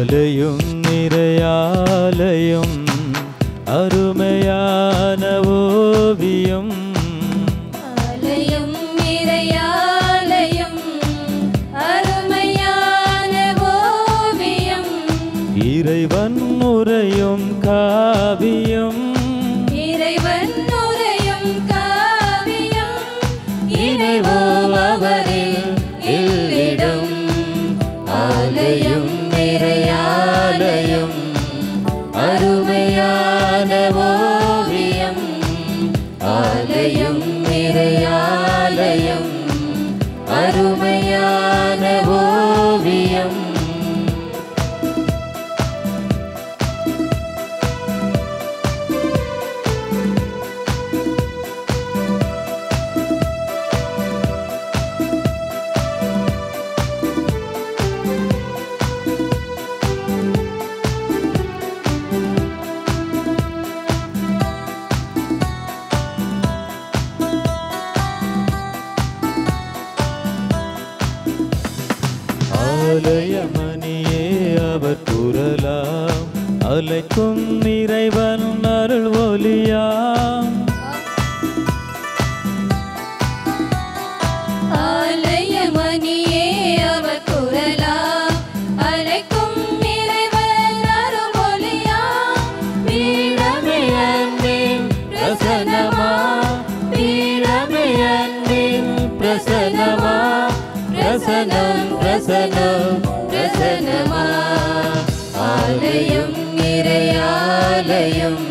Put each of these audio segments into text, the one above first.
ஆலயம் நிறையாலயம் அருமையான ஓவியம் ஆலயம் இறையாலயம் அருமையான ஓவியம் இறைவன் உரையும் காவியம் இறைவன் உரையும் காவியம் இணைவோம் அவரில் இல்லிடம் ஆலயம் நிறையாலயம் அருமையான ஓவியம் ஆலயம் நிறையாலயம் அருமையான ஓவியம் ஆலயமணியே அவர் குரலாம் அலைக்கும் இறைவன் அருள் ஒலியாம் ஆலயமணியே அவர் குரலா அழைக்கும் இறைவன் அருமொழியா பீடமே அன்பின் பிரசன்னமா பீடமே அன்பின் பிரசன்னமா பிரசனம் பிரசனம் பிரசன்னமா ஆலயம் இறையாலயம்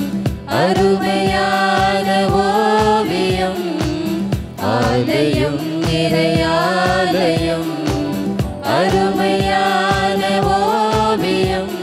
அருமையான ஓவியம் ஆலயம் நிறையாலயம் அருமையான ஓவியம்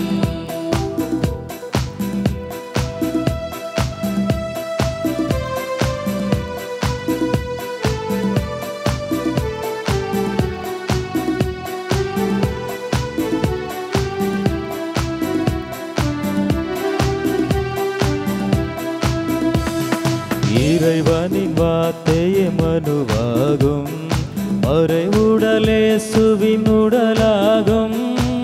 இறைவனின் வார்த்தையே மனுவாகும் மறை உடலே சுவின் உடலாகும்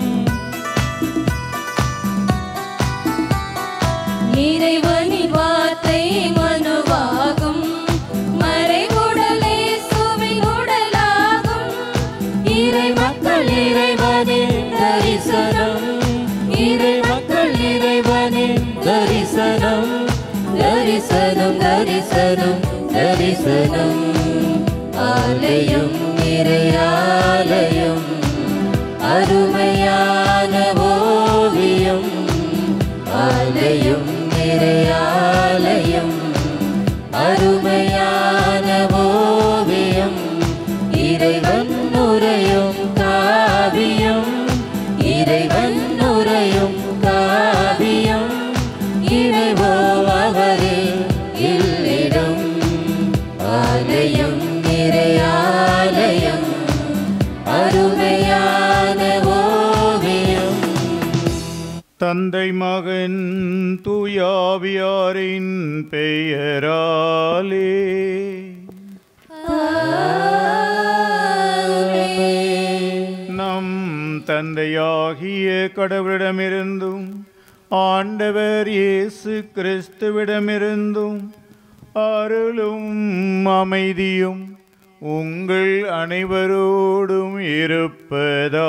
இறைவனின் வார்த்தை மனுவாகும் மறைவுடலே சுவின் உடலாகும் இறை மக்கள் இறைவனின் தரிசனம் இறை மக்கள் இறைவனின் தரிசனம் தரிசனம் தரிசனம் தரிசனம் ஆலயம் இறையாலயம் அருமையான ஓவியம் ஆலயம் நிறையாலயம் அருமையான ஓவியம் இறைவன் உரையும் காவியம் இறைவன் உரையும் காவியம் இறைவோ அவரில் இல்லிடம் ஆலயம் நிறையாலயம் அருமையான ஓவியம் தந்தை மகன் தூயாவியாரின் பெயராலே நம் தந்தையாகிய கடவுளிடமிருந்தும் ஆண்டவர் இயேசு கிறிஸ்துவிடமிருந்தும் அருளும் அமைதியும் உங்கள் அனைவரோடும் இருப்பதாக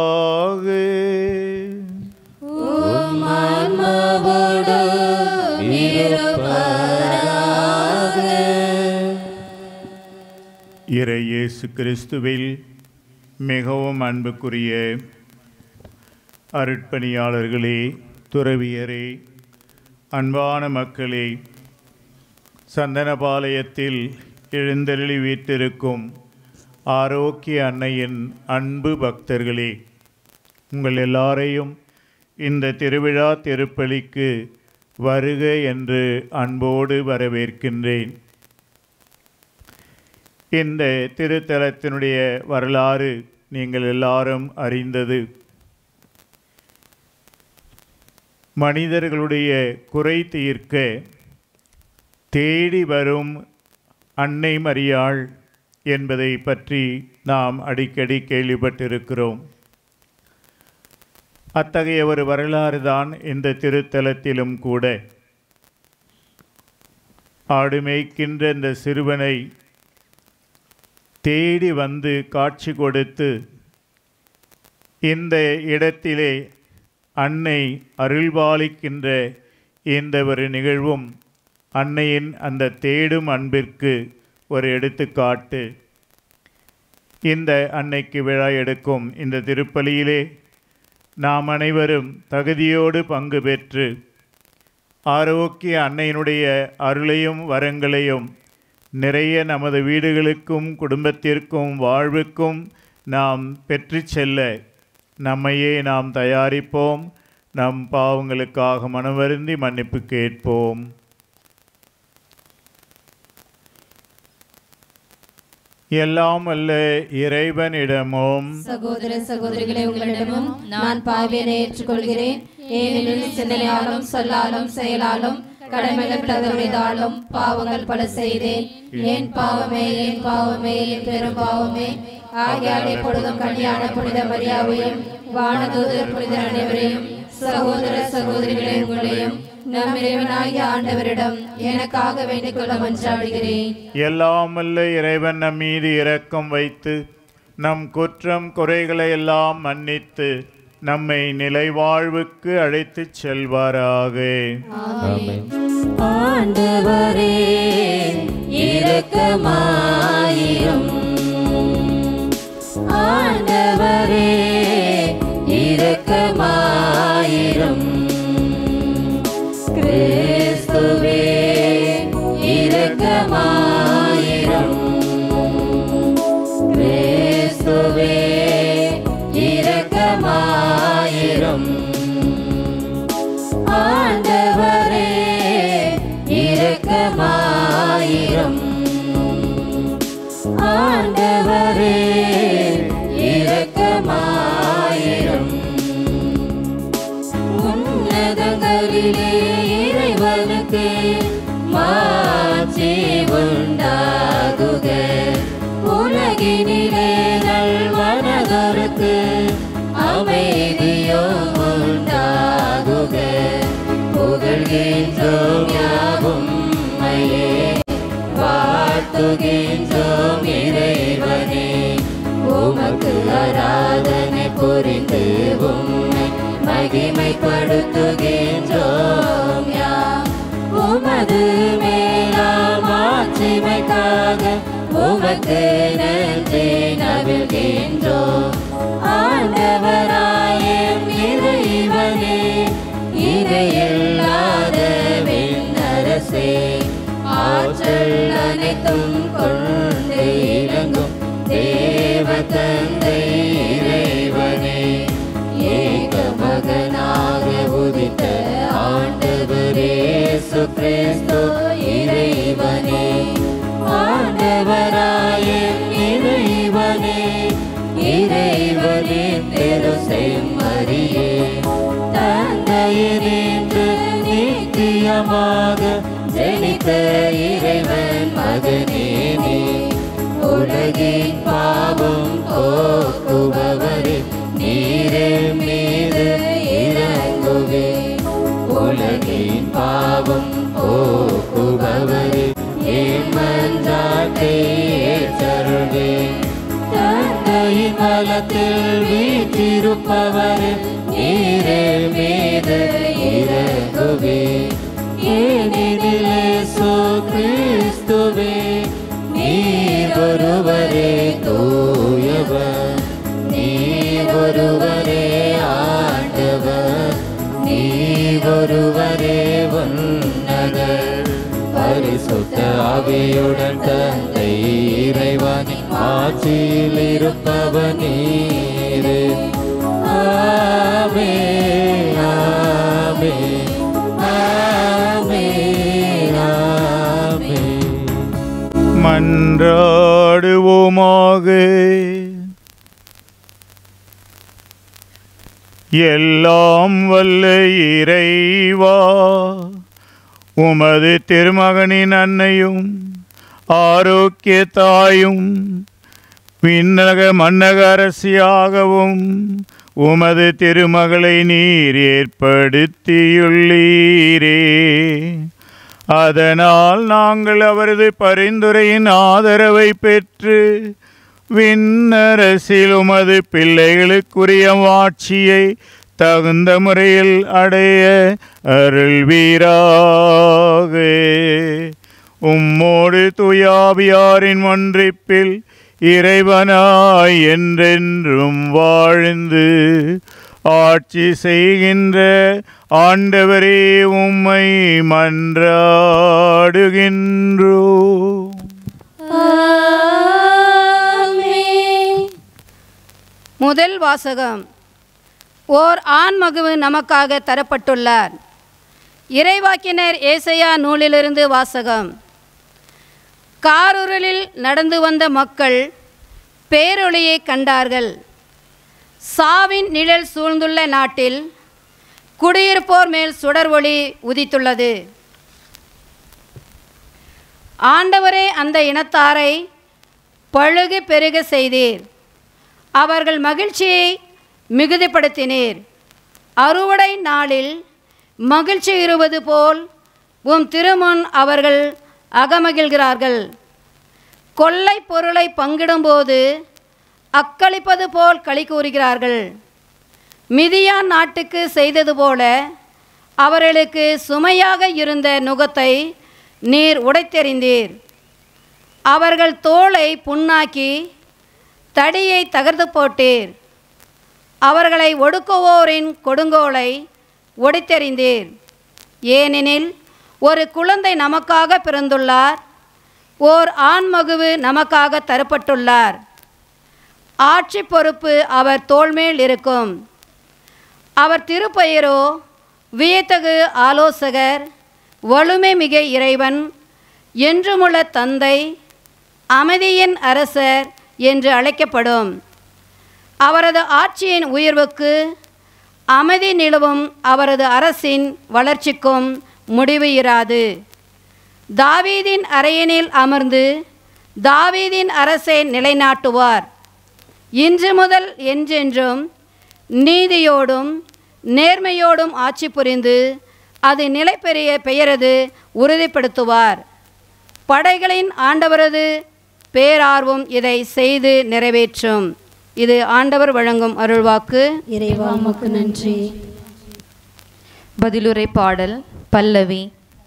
இறை இயேசு கிறிஸ்துவில் மிகவும் அன்புக்குரிய அருட்பணியாளர்களே துறவியரே அன்பான மக்களே சந்தனபாளையத்தில் எழுந்தருளி வீற்றிருக்கும் ஆரோக்கிய அன்னையின் அன்பு பக்தர்களே உங்கள் எல்லாரையும் இந்த திருவிழா திருப்பலிக்கு வருக என்று அன்போடு வரவேற்கின்றேன் இந்த திருத்தலத்தினுடைய வரலாறு நீங்கள் எல்லாரும் அறிந்தது மனிதர்களுடைய குறை தீர்க்க தேடி வரும் அன்னை மரியாள் என்பதை பற்றி நாம் அடிக்கடி கேள்விப்பட்டிருக்கிறோம் அத்தகைய ஒரு வரலாறு தான் இந்த திருத்தலத்திலும் கூட ஆடு மேய்க்கின்ற இந்த சிறுவனை தேடி வந்து காட்சி கொடுத்து இந்த இடத்திலே அன்னை அருள்பாலிக்கின்ற இந்த ஒரு நிகழ்வும் அன்னையின் அந்த தேடும் அன்பிற்கு ஒரு எடுத்துக்காட்டு இந்த அன்னைக்கு விழா எடுக்கும் இந்த திருப்பலியிலே நாம் அனைவரும் தகுதியோடு பங்கு பெற்று ஆரோக்கிய அன்னையினுடைய அருளையும் வரங்களையும் நிறைய நமது வீடுகளுக்கும் குடும்பத்திற்கும் வாழ்வுக்கும் நாம் பெற்று செல்ல நம்மையே நாம் தயாரிப்போம் நம் பாவங்களுக்காக மனவருந்தி மன்னிப்பு கேட்போம் எல்லாம் அல்ல இறைவனிடமும் சகோதர சகோதரிகளை உங்களிடமும் நான் பாவியனை ஏற்றுக்கொள்கிறேன் ஏனெனில் சிந்தனையாலும் சொல்லாலும் செயலாலும் கடமைகள் தவறியதாலும் பாவங்கள் பல செய்தேன் என் பாவமே என் பாவமே என் பெரும் பாவமே ஆகியாலே பொழுதும் கல்யாண புனித மரியாவையும் வானதூதர் புனித அனைவரையும் சகோதர சகோதரிகளை உங்களையும் நம் இறைவனாகிய ஆண்டவரிடம் எனக்காக வேண்டிக் கொள்ள மன்றாடுகிறேன் எல்லாம் அல்ல இறைவன் நம் மீது இரக்கம் வைத்து நம் குற்றம் குறைகளை எல்லாம் மன்னித்து நம்மை நிலைவாழ்வுக்கு அழைத்துச் செல்வாராக ஆமென் ஆண்டவரே இரக்கமாயிரும் ஆண்டவரே இரக்கமாயிரும் கிறிஸ்துவே இரக்கமாயிரும் கிறிஸ்துவே இரக்கமாயிரும் ஆண்டவரே இரக்கமாயிரும் ஆண்டவரே இரக்கமாயிரும் உன்னதங்களிலே இறைவனுக்கு மாட்சி உண்டாகுக உலகினிலே நல்வனதொருக்கு அமைதியோ உண்டாகுக புகழ்கின்றோம் யாவும் மையே வாழ்த்துகின்றோம் இறைவனே உமக்கு ஆராதனை புரிந்து உம்மை மகிமைப்படுத்துகின்றோம் யாம் உமது மேலாம் ஆட்சிமைக்காக உமக்கு நன்றி நவிழ்கின்றோம் ஆண்டவராயம் இறைவனே இணையில்லாத விண்ணரசே ஆற்றல் அனைத்தும் கொண்டு இறங்கும் தேவ தந்தை இறைவனே ஏக மகனாக உதித்த ஆண்டவரே சுகிறிஸ்து இறைவனே ஆண்டவராய இறைவனே இறைவனே தெரு செம்மறியே தந்தையினின்று நித்தியமாக ஜெனித்த இறைவன் மகனே நீ உலகின் பாவம் போக்குபவரே நீரே மீது இறங்குவே உலகின் பாவம் போக்குபவரே ஏமன்றாட்டை ஏற்றருவே தந்தையின் வலத்தில் வீற்றிருப்பவரே நீரே மீது இறங்குவே ஏனிதிலே சோ கிறிஸ்துவே நீர் ஒருவரே தூயவர் நீர் ஒருவரே ஆண்டவர் நீர் ஒருவரே உன்னதர் பரிசுத்த ஆவியுடன் தந்தை இறைவனின் ஆட்சியில் இருப்பவர் நீரே ஆமே ஆமே ஆமே ஆமே மன்றாடுவோமாக எல்லாம் வல்ல இறைவா உமது திருமகனின் அன்னையும் ஆரோக்கிய தாயும் விண்ணக மன்னக அரசியாகவும் உமது திருமகளை நீர் ஏற்படுத்தியுள்ளீரே அதனால் நாங்கள் அவரது பரிந்துரையின் ஆதரவை பெற்று விண்ணரசில் உமது பிள்ளைகளுக்குரிய ஆட்சியை தகுந்த முறையில் அடைய அருள்வீராக உம்மோடு துயாவியாரின் ஒன்றிப்பில் இறைவனாய் என்றென்றும் வாழ்ந்து ஆட்சி செய்கின்ற ஆண்டவரே உம்மை மன்றாடுகின்றோ முதல் வாசகம் ஓர் ஆண் மகுவு நமக்காக தரப்பட்டுள்ளார் இறைவாக்கினர் ஏசையா நூலிலிருந்து வாசகம் காரூரலில் நடந்து வந்த மக்கள் பேரொளியை கண்டார்கள் சாவின் நிழல் சூழ்ந்துள்ள நாட்டில் குடியிருப்போர் மேல் சுடர் ஒளி உதித்துள்ளது ஆண்டவரே அந்த இனத்தாரை பழுகு பெருக செய்தீர் அவர்கள் மகிழ்ச்சியை மிகுதிப்படுத்தினீர் அறுவடை நாளில் மகிழ்ச்சி இருவது போல் உம் திருமுன் அவர்கள் அகமகிழ்கிறார்கள் கொள்ளை பொருளை பங்கிடும்போது அக்களிப்பது போல் களி கூறுகிறார்கள் மிதியான் நாட்டுக்கு செய்தது போல அவர்களுக்கு சுமையாக இருந்த நுகத்தை நீர் உடைத்தெறிந்தீர் அவர்கள் தோலை புண்ணாக்கி தடியை தகர்த்து போட்டீர் அவர்களை ஒடுக்குவோரின் கொடுங்கோலை ஒடித்தெறிந்தீர் ஏனெனில் ஒரு குழந்தை நமக்காக பிறந்துள்ளார் ஓர் ஆண்மகுவு நமக்காக தரப்பட்டுள்ளார் ஆட்சி பொறுப்பு அவர் தோள்மேல் இருக்கும் அவர் திருப்பெயரோ வியத்தகு ஆலோசகர் வலுமை மிக இறைவன் என்றுமுள்ள தந்தை அமைதியின் அரசர் என்று அழைக்கப்படும் அவரது ஆட்சியின் உயர்வுக்கு அமைதி நிலவும் அவரது அரசின் வளர்ச்சிக்கும் முடிவு இராது தாவீதின் அரையனில் அமர்ந்து தாவீதின் அரசை நிலைநாட்டுவார் இன்று முதல் என்றென்றும் நீதியோடும் நேர்மையோடும் ஆட்சி புரிந்து அது நிலை பெரிய பெயரது உறுதிப்படுத்துவார் படைகளின் ஆண்டவரது பேரார்வம் இதை செய்து நிறைவேற்றும் இது ஆண்டவர் வழங்கும் அருள்வாக்கு இறைவா உமக்கு நன்றி பதிலுரை பாடல் பல்லவி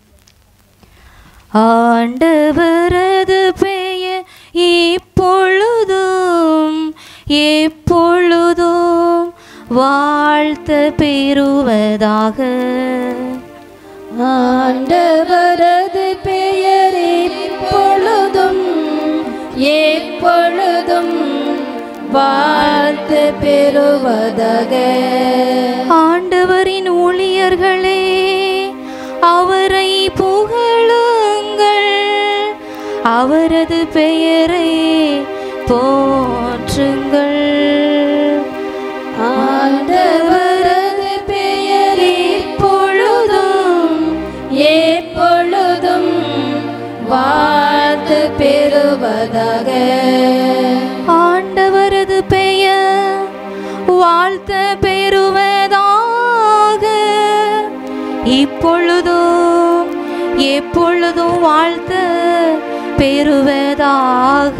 ஆண்டவரது பெயர் இப்பொழுதும் எப்பொழுதும் வாழ்த்த பெறுவதாக ஆண்டவரது பெயர் எப்பொழுதும் எப்பொழுதும் வாழ்த்து பெறுவதாக ஆண்டவரின் ஊழியர்களே அவரை புகழுங்கள் அவரது பெயரை போற்றுங்கள் ஆண்டவரது பெயர் எப்பொழுதும் எப்பொழுதும் வாழ்த்து பெறுவதாக ஆண்டவரது பெயர் வாழ்த்த பெறுவதாக இப்பொழுதும் எப்பொழுதும் வாழ்த்த பெறுவதாக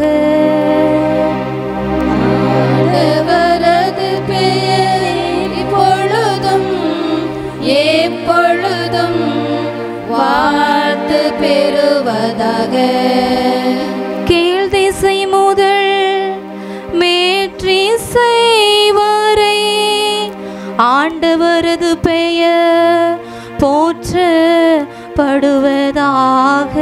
ஆண்டவரது பெயர் இப்பொழுதும் எப்பொழுதும் வாழ்த்து பெறுவதாக கீழ் திசை முதல் மேற்றிசை வரை ஆண்டவரது பெயர் போற்றப்படுவதாக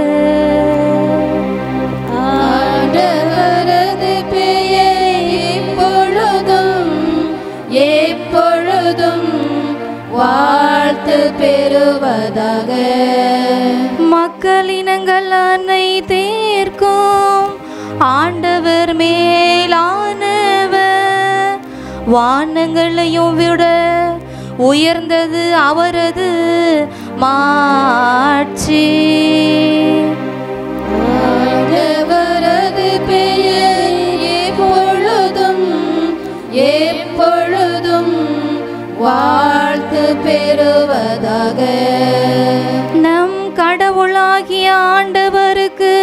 ஆண்டவரது பெயர் இப்பொழுதும் எப்பொழுதும் வாழ்த்து பெறுவதாக மக்களினங்கள் அன்னை தேர்க்கும் ஆண்டவர் மேலானவர் வானங்களையும் விட உயர்ந்தது அவரது மாட்சி ஆண்டவரது பெயர் எப்பொழுதும் எப்பொழுதும் வாழ்த்து பெறுவதாக நம் கடவுளாகிய ஆண்டவருக்கு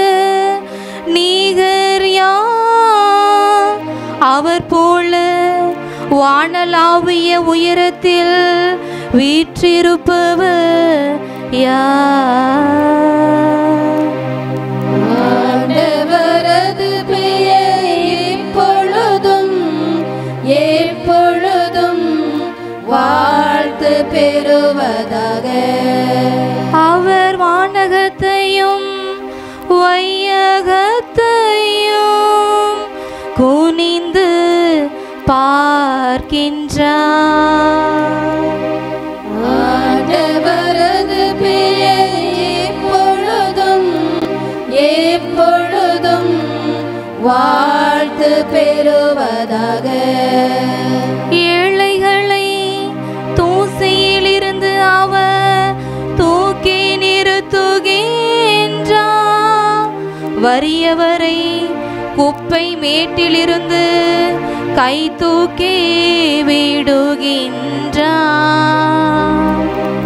நீகர் யார் அவர் போல வானலாவிய உயரத்தில் வீற்றிருப்பவர் யார் ஆண்டவரது பெயர் இப்பொழுதும் எப்பொழுதும் வாழ்த்து பெறுவதாக அவர் வானகத்தையும் வையகத்தையும் குனிந்து பார்க்கின்றார் ஆண்டவரது பெயர் இப்பொழுதும் எப்பொழுதும் வாழ்த்து பெறுவதாக ஏழைகளை தூசியிலிருந்து அவர் தூக்கி நிறுத்துகின்றார் வறியவரை குப்பை மேட்டிலிருந்து கை தூக்கி விடுகின்றார்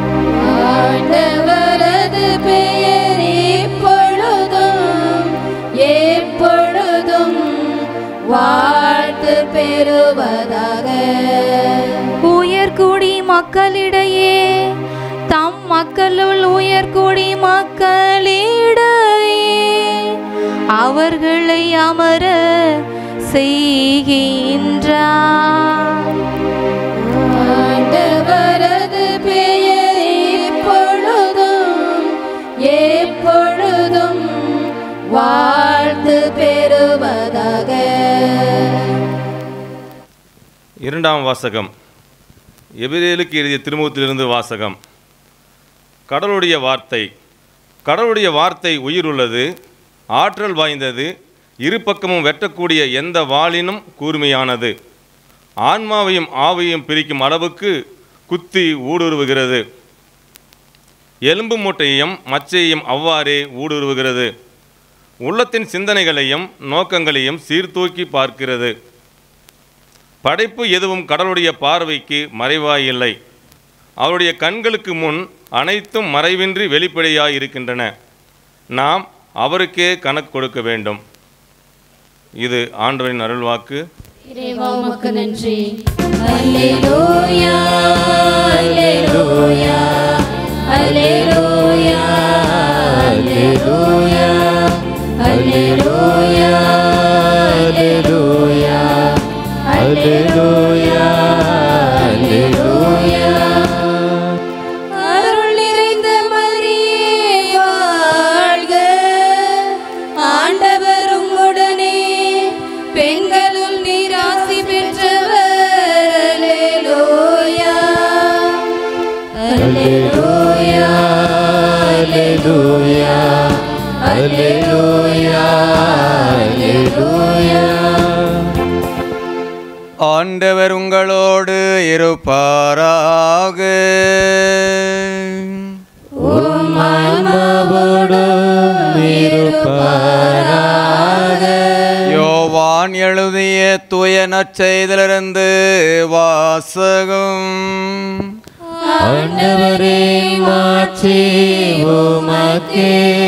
ஆண்டவரது பெயர் இப்பொழுதும் எப்பொழுதும் வாழ்த்து பெறுவதாக உயர்குடி மக்களிடையே தம் மக்களுள் உயர்குடி மக்களிடையே அவர்களை அமர செய்கின்றார் ஆண்டவரது பெயர் இப்பொழுதும் எப்பொழுதும் வாழ்த்து பெறுவதாக இரண்டாம் வாசகம் எபிரேலுக்கு எழுதிய திருமுகத்திலிருந்து வாசகம் கடவுளுடைய வார்த்தை கடவுளுடைய வார்த்தை உயிர் உள்ளது ஆற்றல் வாய்ந்தது இரு பக்கமும் வெட்டக்கூடிய எந்த வாளினும் கூர்மையானது ஆன்மாவையும் ஆவையும் பிரிக்கும் அளவுக்கு குத்தி ஊடுருவுகிறது எலும்பு மூட்டையையும் மச்சையையும் அவ்வாறே ஊடுருவுகிறது உள்ளத்தின் சிந்தனைகளையும் நோக்கங்களையும் சீர்தூக்கி பார்க்கிறது படைப்பு எதுவும் கடவுளுடைய பார்வைக்கு மறைவாயில்லை அவருடைய கண்களுக்கு முன் அனைத்தும் மறைவின்றி வெளிப்படையாய் இருக்கின்றன நாம் அவருக்கே கணக்கு கொடுக்க வேண்டும் இது ஆண்டவரின் அருள்வாக்கு இறைவா உமக்கு நன்றி அல்லேலூயா அல்லேலூயா அல்லேலூயா அல்லேலூயா அல்லேலூயா அல்லேலூயா அல்லேலூயா அல்லேலூயா அருள் நிறைந்த மரியே வாழ்க ஆண்டவர் உம்முடனே பெண்களுள் நீர் ஆசி பெற்றவர் அல்லேலூயா அல்லேலூயா அல்லேலூயா அல்லேலூயா அல்லேலூயா ஆண்டவர் உங்களோடு இருப்பாராக ஆன்மாவோடும் இருப்பாராக யோவான் எழுதிய தூய நற்செய்திலிருந்து வாசகம் ஆண்டவரே மாற்றி உமக்கே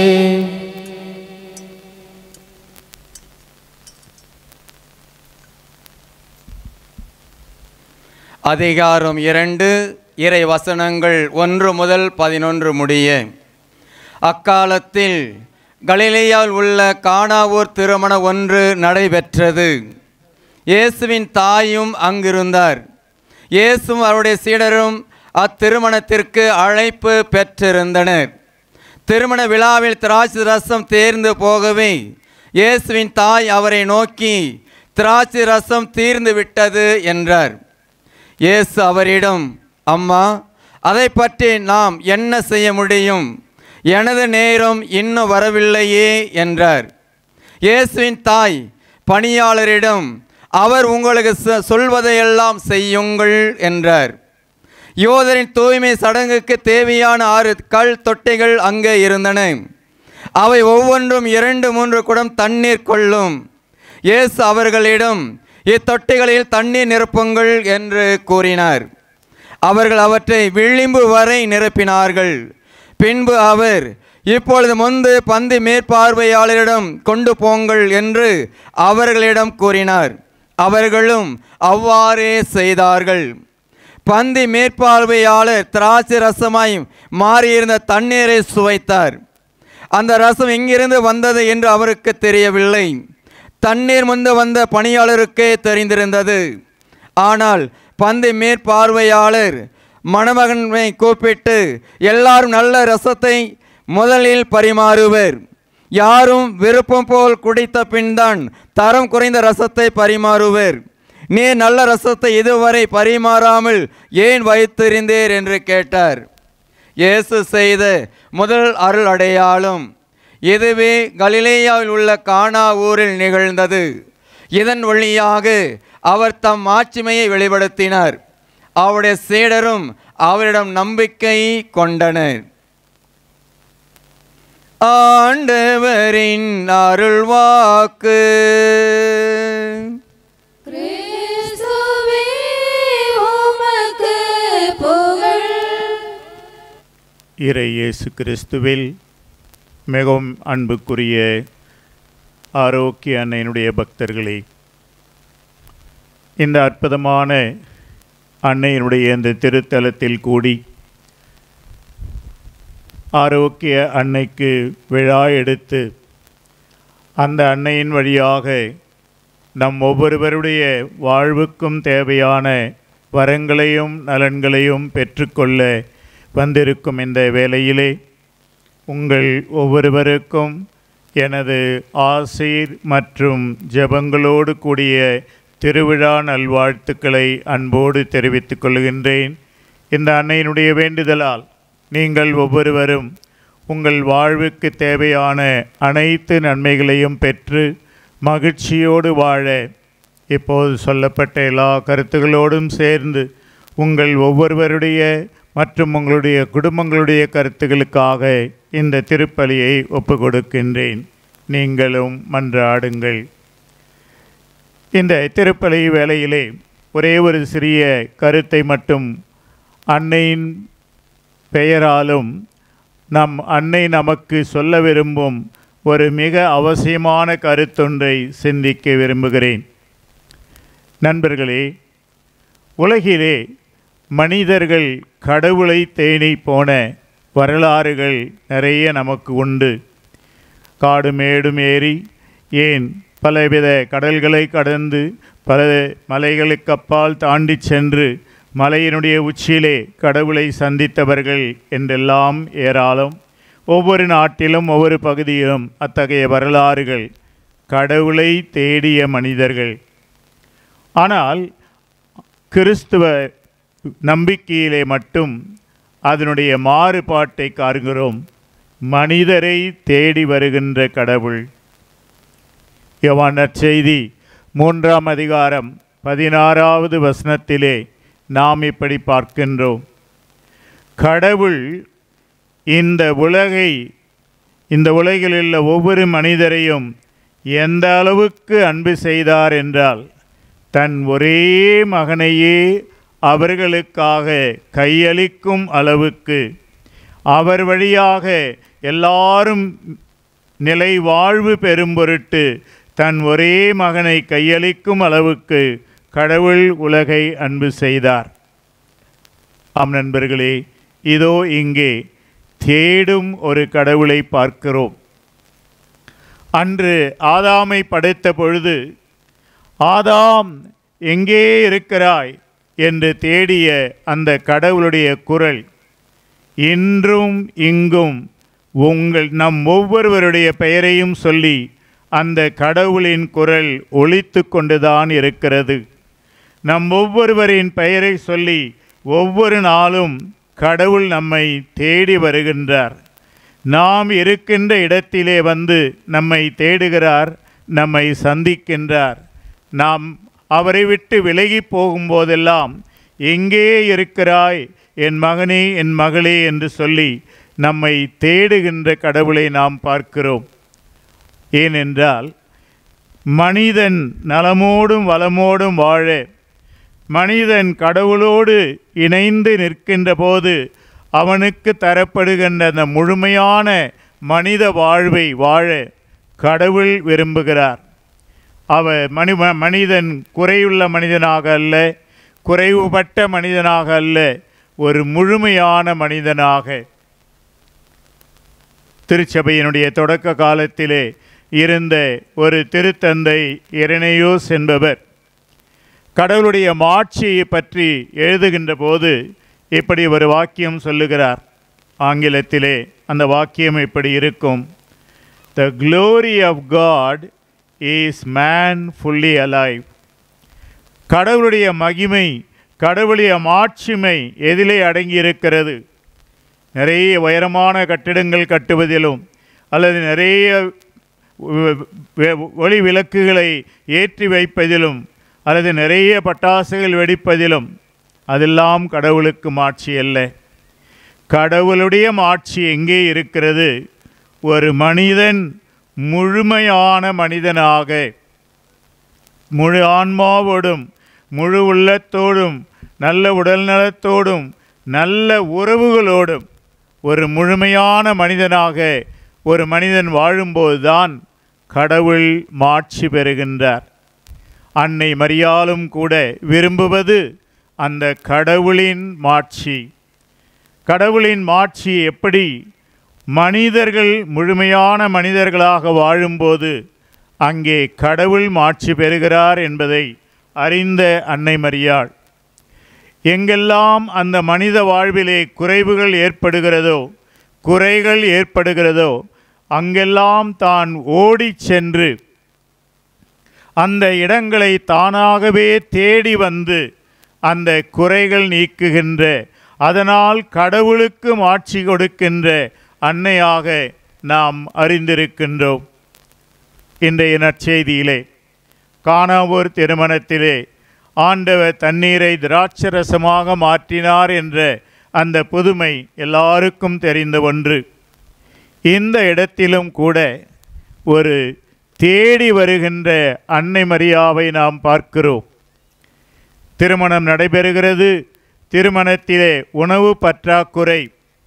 அதிகாரம் இரண்டு இறை வசனங்கள் ஒன்று முதல் பதினொன்று முடிய அக்காலத்தில் கலிலேயாவில் உள்ள கானாவூர் திருமணம் ஒன்று நடைபெற்றது இயேசுவின் தாயும் அங்கிருந்தார் இயேசுவும் அவருடைய சீடரும் அத்திருமணத்திற்கு அழைப்பு பெற்றிருந்தனர் திருமண விழாவில் திராட்சை ரசம் தேர்ந்து போகவே இயேசுவின் தாய் அவரை நோக்கி திராட்சை ரசம் தீர்ந்து விட்டது என்றார் இயேசு அவரிடம் அம்மா அதை பற்றி நாம் என்ன செய்ய முடியும் எனது நேரம் இன்னும் வரவில்லையே என்றார் இயேசுவின் தாய் பணியாளரிடம் அவர் உங்களுக்கு சொ- சொல்வதையெல்லாம் செய்யுங்கள் என்றார் யோதரின் தூய்மை சடங்குக்கு தேவையான ஆறு கல் தொட்டிகள் அங்கே இருந்தன அவை ஒவ்வொன்றும் இரண்டு மூன்று குடம் தண்ணீர் கொள்ளும் இயேசு அவர்களிடம் இத்தொட்டிகளில் தண்ணீர் நிரப்புங்கள் என்று கூறினார் அவர்கள் அவற்றை விளிம்பு வரை நிரப்பினார்கள் பின்பு அவர் இப்பொழுது முந்து பந்தி மேற்பார்வையாளரிடம் கொண்டு போங்கள் என்று அவர்களிடம் கூறினார் அவர்களும் அவ்வாறே செய்தார்கள் பந்தி மேற்பார்வையாளர் திராட்சை ரசமாய் மாறியிருந்த தண்ணீரை சுவைத்தார் அந்த ரசம் எங்கிருந்து வந்தது என்று அவருக்கு தெரியவில்லை தண்ணீர் முந்து வந்த பணியாளருக்கே தெரிந்திருந்தது ஆனால் பந்தி மேற்பார்வையாளர் மணமகனை கூப்பிட்டு எல்லாரும் நல்ல ரசத்தை முதலில் பரிமாறுவர் யாரும் விருப்பம் போல் குடித்த பின்தான் தரம் குறைந்த ரசத்தை பரிமாறுவர் நீர் நல்ல ரசத்தை இதுவரை பரிமாறாமல் ஏன் வைத்திருந்தீர் என்று கேட்டார் இயேசு செய்த முதல் அருள் அடையாளம் இதுவே கலிலேயாவில் உள்ள கானா ஊரில் நிகழ்ந்தது இதன் வழியாக அவர் தம் ஆட்சிமையை வெளிப்படுத்தினார் அவருடைய சீடரும் அவரிடம் நம்பிக்கை கொண்டனர் ஆண்டவரின் அருள்வாக்கு கிறிஸ்துவே உமக்கு புகழ் இறை இயேசு கிறிஸ்துவில் மிகவும் அன்புக்குரிய ஆரோக்கிய அன்னையினுடைய பக்தர்களே இந்த அற்புதமான அன்னையினுடைய இந்த திருத்தலத்தில் கூடி ஆரோக்கிய அன்னைக்கு விழா எடுத்து அந்த அன்னையின் வழியாக நம் ஒவ்வொருவருடைய வாழ்வுக்கும் தேவையான வரங்களையும் நலன்களையும் பெற்றுக்கொள்ள வந்திருக்கும் இந்த வேளையிலே உங்கள் ஒவ்வொருவருக்கும் எனது ஆசீர் மற்றும் ஜெபங்களோடு கூடிய திருவிழா நல்வாழ்த்துக்களை அன்போடு தெரிவித்துக் கொள்கின்றேன் இந்த அன்னையினுடைய வேண்டுதலால் நீங்கள் ஒவ்வொருவரும் உங்கள் வாழ்வுக்கு தேவையான அனைத்து நன்மைகளையும் பெற்று மகிழ்ச்சியோடு வாழ இப்போது சொல்லப்பட்ட எல்லா கருத்துகளோடும் சேர்ந்து உங்கள் ஒவ்வொருவருடைய மற்றும் உங்களுடைய குடும்பங்களுடைய கருத்துகளுக்காக இந்த திருப்பலியை ஒப்பு கொடுக்கின்றேன் நீங்களும் மன்றாடுங்கள் இந்த திருப்பலி வேளையிலே ஒரே ஒரு சிறிய கருத்தை மட்டும் அன்னையின் பெயராலும் நம் அன்னை நமக்கு சொல்ல விரும்பும் ஒரு மிக அவசியமான கருத்தொன்றை சிந்திக்க விரும்புகிறேன் நண்பர்களே உலகிலே மனிதர்கள் கடவுளை தேடி போன வரலாறுகள் நிறைய நமக்கு உண்டு காடு மேடும் ஏறி ஏன் பலவித கடல்களை கடந்து பல மலைகளுக்கு அப்பால் தாண்டி சென்று மலையினுடைய உச்சியிலே கடவுளை சந்தித்தவர்கள் என்றெல்லாம் ஏராளம் ஒவ்வொரு நாட்டிலும் ஒவ்வொரு பகுதியிலும் அத்தகைய வரலாறுகள் கடவுளை தேடிய மனிதர்கள் ஆனால் கிறிஸ்துவ நம்பிக்கையிலே மட்டும் அதனுடைய மாறுபாட்டை காண்கிறோம் மனிதரை தேடி வருகின்ற கடவுள் யோவான் நற்செய்தி மூன்றாம் அதிகாரம் பதினாறாவது வசனத்திலே நாம் இப்படி பார்க்கின்றோம் கடவுள் இந்த உலகை இந்த உலகில் உள்ள ஒவ்வொரு மனிதரையும் எந்த அளவுக்கு அன்பு செய்தார் என்றால் தன் ஒரே மகனையே அவர்களுக்காக கையளிக்கும் அளவுக்கு அவர் வழியாக எல்லாரும் நிலை வாழ்வு பெறும் பொருட்டு தன் ஒரே மகனை கையளிக்கும் அளவுக்கு கடவுள் உலகை அன்பு செய்தார் ஆம் நண்பர்களே இதோ இங்கே தேடும் ஒரு கடவுளை பார்க்கிறோம் அன்று ஆதாமை படைத்த பொழுது ஆதாம் எங்கே இருக்கிறாய் என்று தேடிய அந்த கடவுளுடைய குரல் இன்றும் இங்கும் உங்கள் நம் ஒவ்வொருவருடைய பெயரையும் சொல்லி அந்த கடவுளின் குரல் ஒலித்து கொண்டுதான் இருக்கிறது நம் ஒவ்வொருவரின் பெயரை சொல்லி ஒவ்வொரு நாளும் கடவுள் நம்மை தேடி வருகின்றார் நாம் இருக்கின்ற இடத்திலே வந்து நம்மை தேடுகிறார் நம்மை சந்திக்கின்றார் நாம் அவரை விட்டு விலகி போகும்போதெல்லாம் எங்கே இருக்கிறாய் என் மகனே என் மகளே என்று சொல்லி நம்மை தேடுகின்ற கடவுளை நாம் பார்க்கிறோம் ஏனென்றால் மனிதன் நலமோடும் வளமோடும் வாழ மனிதன் கடவுளோடு இணைந்து நிற்கின்ற போது அவனுக்கு தரப்படுகின்ற அந்த முழுமையான மனித வாழ்வை வாழ கடவுள் விரும்புகிறார் அவர் மனி ம- மனிதன் குறையுள்ள மனிதனாக அல்ல குறைவுபட்ட மனிதனாக அல்ல ஒரு முழுமையான மனிதனாக திருச்சபையினுடைய தொடக்க காலத்திலே இருந்த ஒரு திருத்தந்தை இரணேயோஸ் என்பவர் கடவுளுடைய மாட்சியை பற்றி எழுதுகின்ற போது இப்படி ஒரு வாக்கியம் சொல்லுகிறார் ஆங்கிலத்திலே அந்த வாக்கியம் இப்படி இருக்கும் த glory of God is man fully alive கடவுளுடைய மகிமை கடவுளுடைய மாட்சிமை எதிலே அடங்கியிருக்கிறது நிறைய உயரமான கட்டிடங்கள் கட்டுவதிலும் அல்லது நிறைய வ- வ- ஒளி விளக்குகளை ஏற்றி வைப்பதிலும் அல்லது நிறைய பட்டாசுகள் வெடிப்பதிலும் அதெல்லாம் கடவுளுக்கு மாட்சி அல்ல கடவுளுடைய மாட்சி எங்கே இருக்கிறது ஒரு மனிதன் முழுமையான மனிதனாக முழு ஆன்மாவோடும் முழு உள்ளத்தோடும் நல்ல உடல் நலத்தோடும் நல்ல உறவுகளோடும் ஒரு முழுமையான மனிதனாக ஒரு மனிதன் வாழும்போதுதான் கடவுள் மாட்சி பெறுகின்றார் அன்னை மரியாலும் கூட விரும்புவது அந்த கடவுளின் மாட்சி கடவுளின் மாட்சி எப்படி மனிதர்கள் முழுமையான மனிதர்களாக வாழும்போது அங்கே கடவுள் மாட்சி பெறுகிறார் என்பதை அறிந்த அன்னை மரியாள் எங்கெல்லாம் அந்த மனித வாழ்விலே குறைவுகள் ஏற்படுகிறதோ குறைகள் ஏற்படுகிறதோ அங்கெல்லாம் தான் ஓடிச் சென்று அந்த இடங்களை தானாகவே தேடி வந்து அந்த குறைகள் நீக்குகின்ற அதனால் கடவுளுக்கு மாட்சி கொடுக்கின்ற அன்னையாக நாம் அறிந்திருக்கின்றோம் இன்றைய நற்செய்தியிலே காணாவூர் திருமணத்திலே ஆண்டவர் தண்ணீரை திராட்சரசமாக மாற்றினார் என்ற அந்த புதுமை எல்லாருக்கும் தெரிந்த ஒன்று இந்த இடத்திலும் கூட ஒரு தேடி வருகின்ற அன்னை மரியாவை நாம் பார்க்கிறோம் திருமணம் நடைபெறுகிறது திருமணத்திலே உணவு பற்றாக்குறை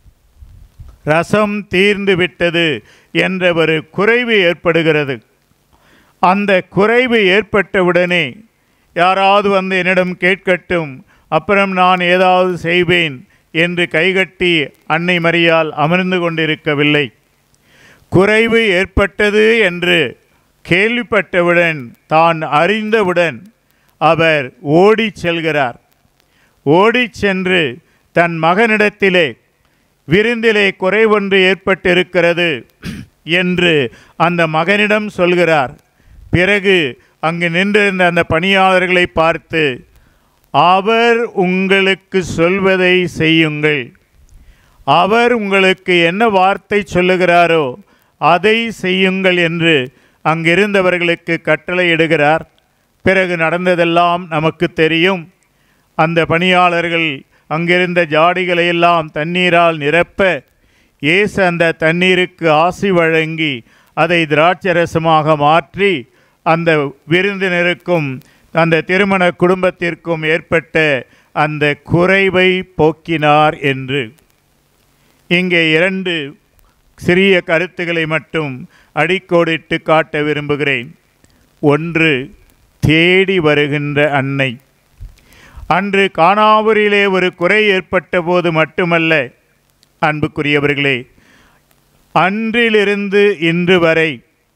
ரசம் தீர்ந்து விட்டது என்ற ஒரு குறைவு ஏற்படுகிறது அந்த குறைவு ஏற்பட்டவுடனே யாராவது வந்து என்னிடம் கேட்கட்டும் அப்புறம் நான் ஏதாவது செய்வேன் என்று கைகட்டி அன்னை மரியால் அமர்ந்து கொண்டிருக்கவில்லை குறைவு ஏற்பட்டது என்று கேள்விப்பட்டவுடன் தான் அறிந்தவுடன் அவர் ஓடிச் செல்கிறார் ஓடிச் சென்று தன் மகனிடத்திலே விருந்திலே குறை ஒன்று ஏற்பட்டிருக்கிறது என்று அந்த மகனிடம் சொல்கிறார் பிறகு அங்கு நின்றிருந்த அந்த பணியாளர்களை பார்த்து அவர் உங்களுக்கு சொல்வதை செய்யுங்கள் அவர் உங்களுக்கு என்ன வார்த்தை சொல்லுகிறாரோ அதை செய்யுங்கள் என்று அங்கிருந்தவர்களுக்கு கட்டளையிடுகிறார் பிறகு நடந்ததெல்லாம் நமக்கு தெரியும் அந்த பணியாளர்கள் அங்கிருந்த ஜாடிகளை எல்லாம் தண்ணீரால் நிரப்ப இயேசு அந்த தண்ணீருக்கு ஆசி வழங்கி அதை திராட்சரசமாக மாற்றி அந்த விருந்தினருக்கும் அந்த திருமண குடும்பத்திற்கும் ஏற்பட்ட அந்த குறைவை போக்கினார் என்று இங்கே இரண்டு சிறிய கருத்துக்களை மட்டும் அடிக்கோடிட்டு காட்ட விரும்புகிறேன் ஒன்று தேடி வருகின்ற அன்னை அன்று காணாவூரிலே ஒரு குறை ஏற்பட்ட போது மட்டுமல்ல அன்புக்குரியவர்களே அன்றிலிருந்து இன்று வரை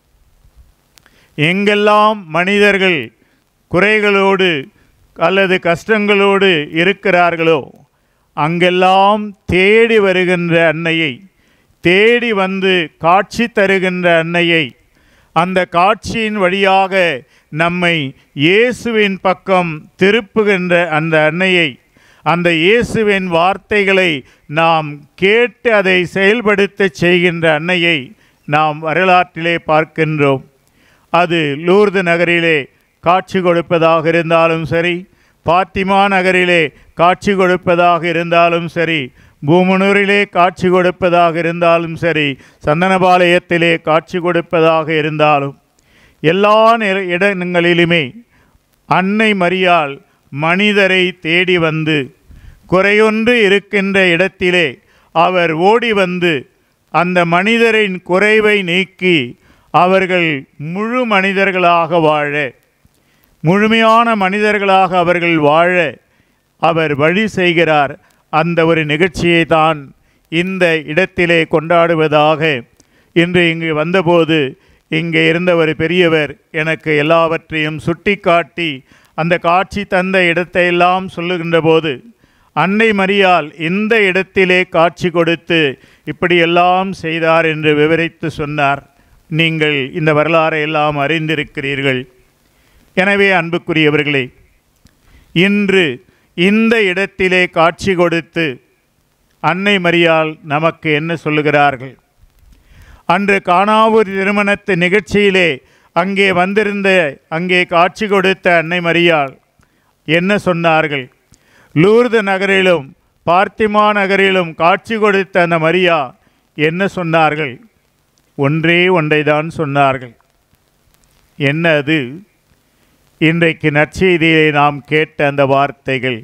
எங்கெல்லாம் மனிதர்கள் குறைகளோடு அல்லது கஷ்டங்களோடு இருக்கிறார்களோ அங்கெல்லாம் தேடி வருகின்ற அன்னையை தேடி வந்து காட்சி தருகின்ற அன்னையை அந்த காட்சியின் வழியாக நம்மை இயேசுவின் பக்கம் திருப்புகின்ற அந்த அன்னையை அந்த இயேசுவின் வார்த்தைகளை நாம் கேட்டு அதை செயல்படுத்த செய்கின்ற அன்னையை நாம் வரலாற்றிலே பார்க்கின்றோம் அது லூர்து நகரிலே காட்சி கொடுப்பதாக இருந்தாலும் சரி பாத்திமா நகரிலே காட்சி கொடுப்பதாக இருந்தாலும் சரி பூமனூரிலே காட்சி கொடுப்பதாக இருந்தாலும் சரி சந்தனபாளையத்திலே காட்சி கொடுப்பதாக இருந்தாலும் எல்லா நிற இடங்களிலுமே அன்னை மரியாள் மனிதரை தேடி வந்து குறையொன்று இருக்கின்ற இடத்திலே அவர் ஓடி வந்து அந்த மனிதரின் குறைவை நீக்கி அவர்கள் முழு மனிதர்களாக வாழ முழுமையான மனிதர்களாக அவர்கள் வாழ அவர் வழி செய்கிறார் அந்த ஒரு நிகழ்ச்சியை தான் இந்த இடத்திலே கொண்டாடுவதாக இன்று இங்கு வந்தபோது இங்கே இருந்த ஒரு பெரியவர் எனக்கு எல்லாவற்றையும் சுட்டிக்காட்டி அந்த காட்சி தந்த இடத்தை எல்லாம் சொல்லுகின்ற போது அன்னை மரியாள் இந்த இடத்திலே காட்சி கொடுத்து இப்படியெல்லாம் செய்தார் என்று விவரித்து சொன்னார் நீங்கள் இந்த வரலாறை எல்லாம் அறிந்திருக்கிறீர்கள் எனவே அன்புக்குரியவர்களே இன்று இந்த இடத்திலே காட்சி கொடுத்து அன்னை மரியாள் நமக்கு என்ன சொல்லுகிறார்கள் அன்று காணாவூர் திருமணத்து நிகழ்ச்சியிலே அங்கே வந்திருந்த அங்கே காட்சி கொடுத்த அன்னை மரியாள் என்ன சொன்னார்கள் லூர்து நகரிலும் பார்த்திமா நகரிலும் காட்சி கொடுத்த அந்த மரியா என்ன சொன்னார்கள் ஒன்றே ஒன்றை தான் சொன்னார்கள் என்ன அது இன்றைக்கு நற்செய்தியை நாம் கேட்ட அந்த வார்த்தைகள்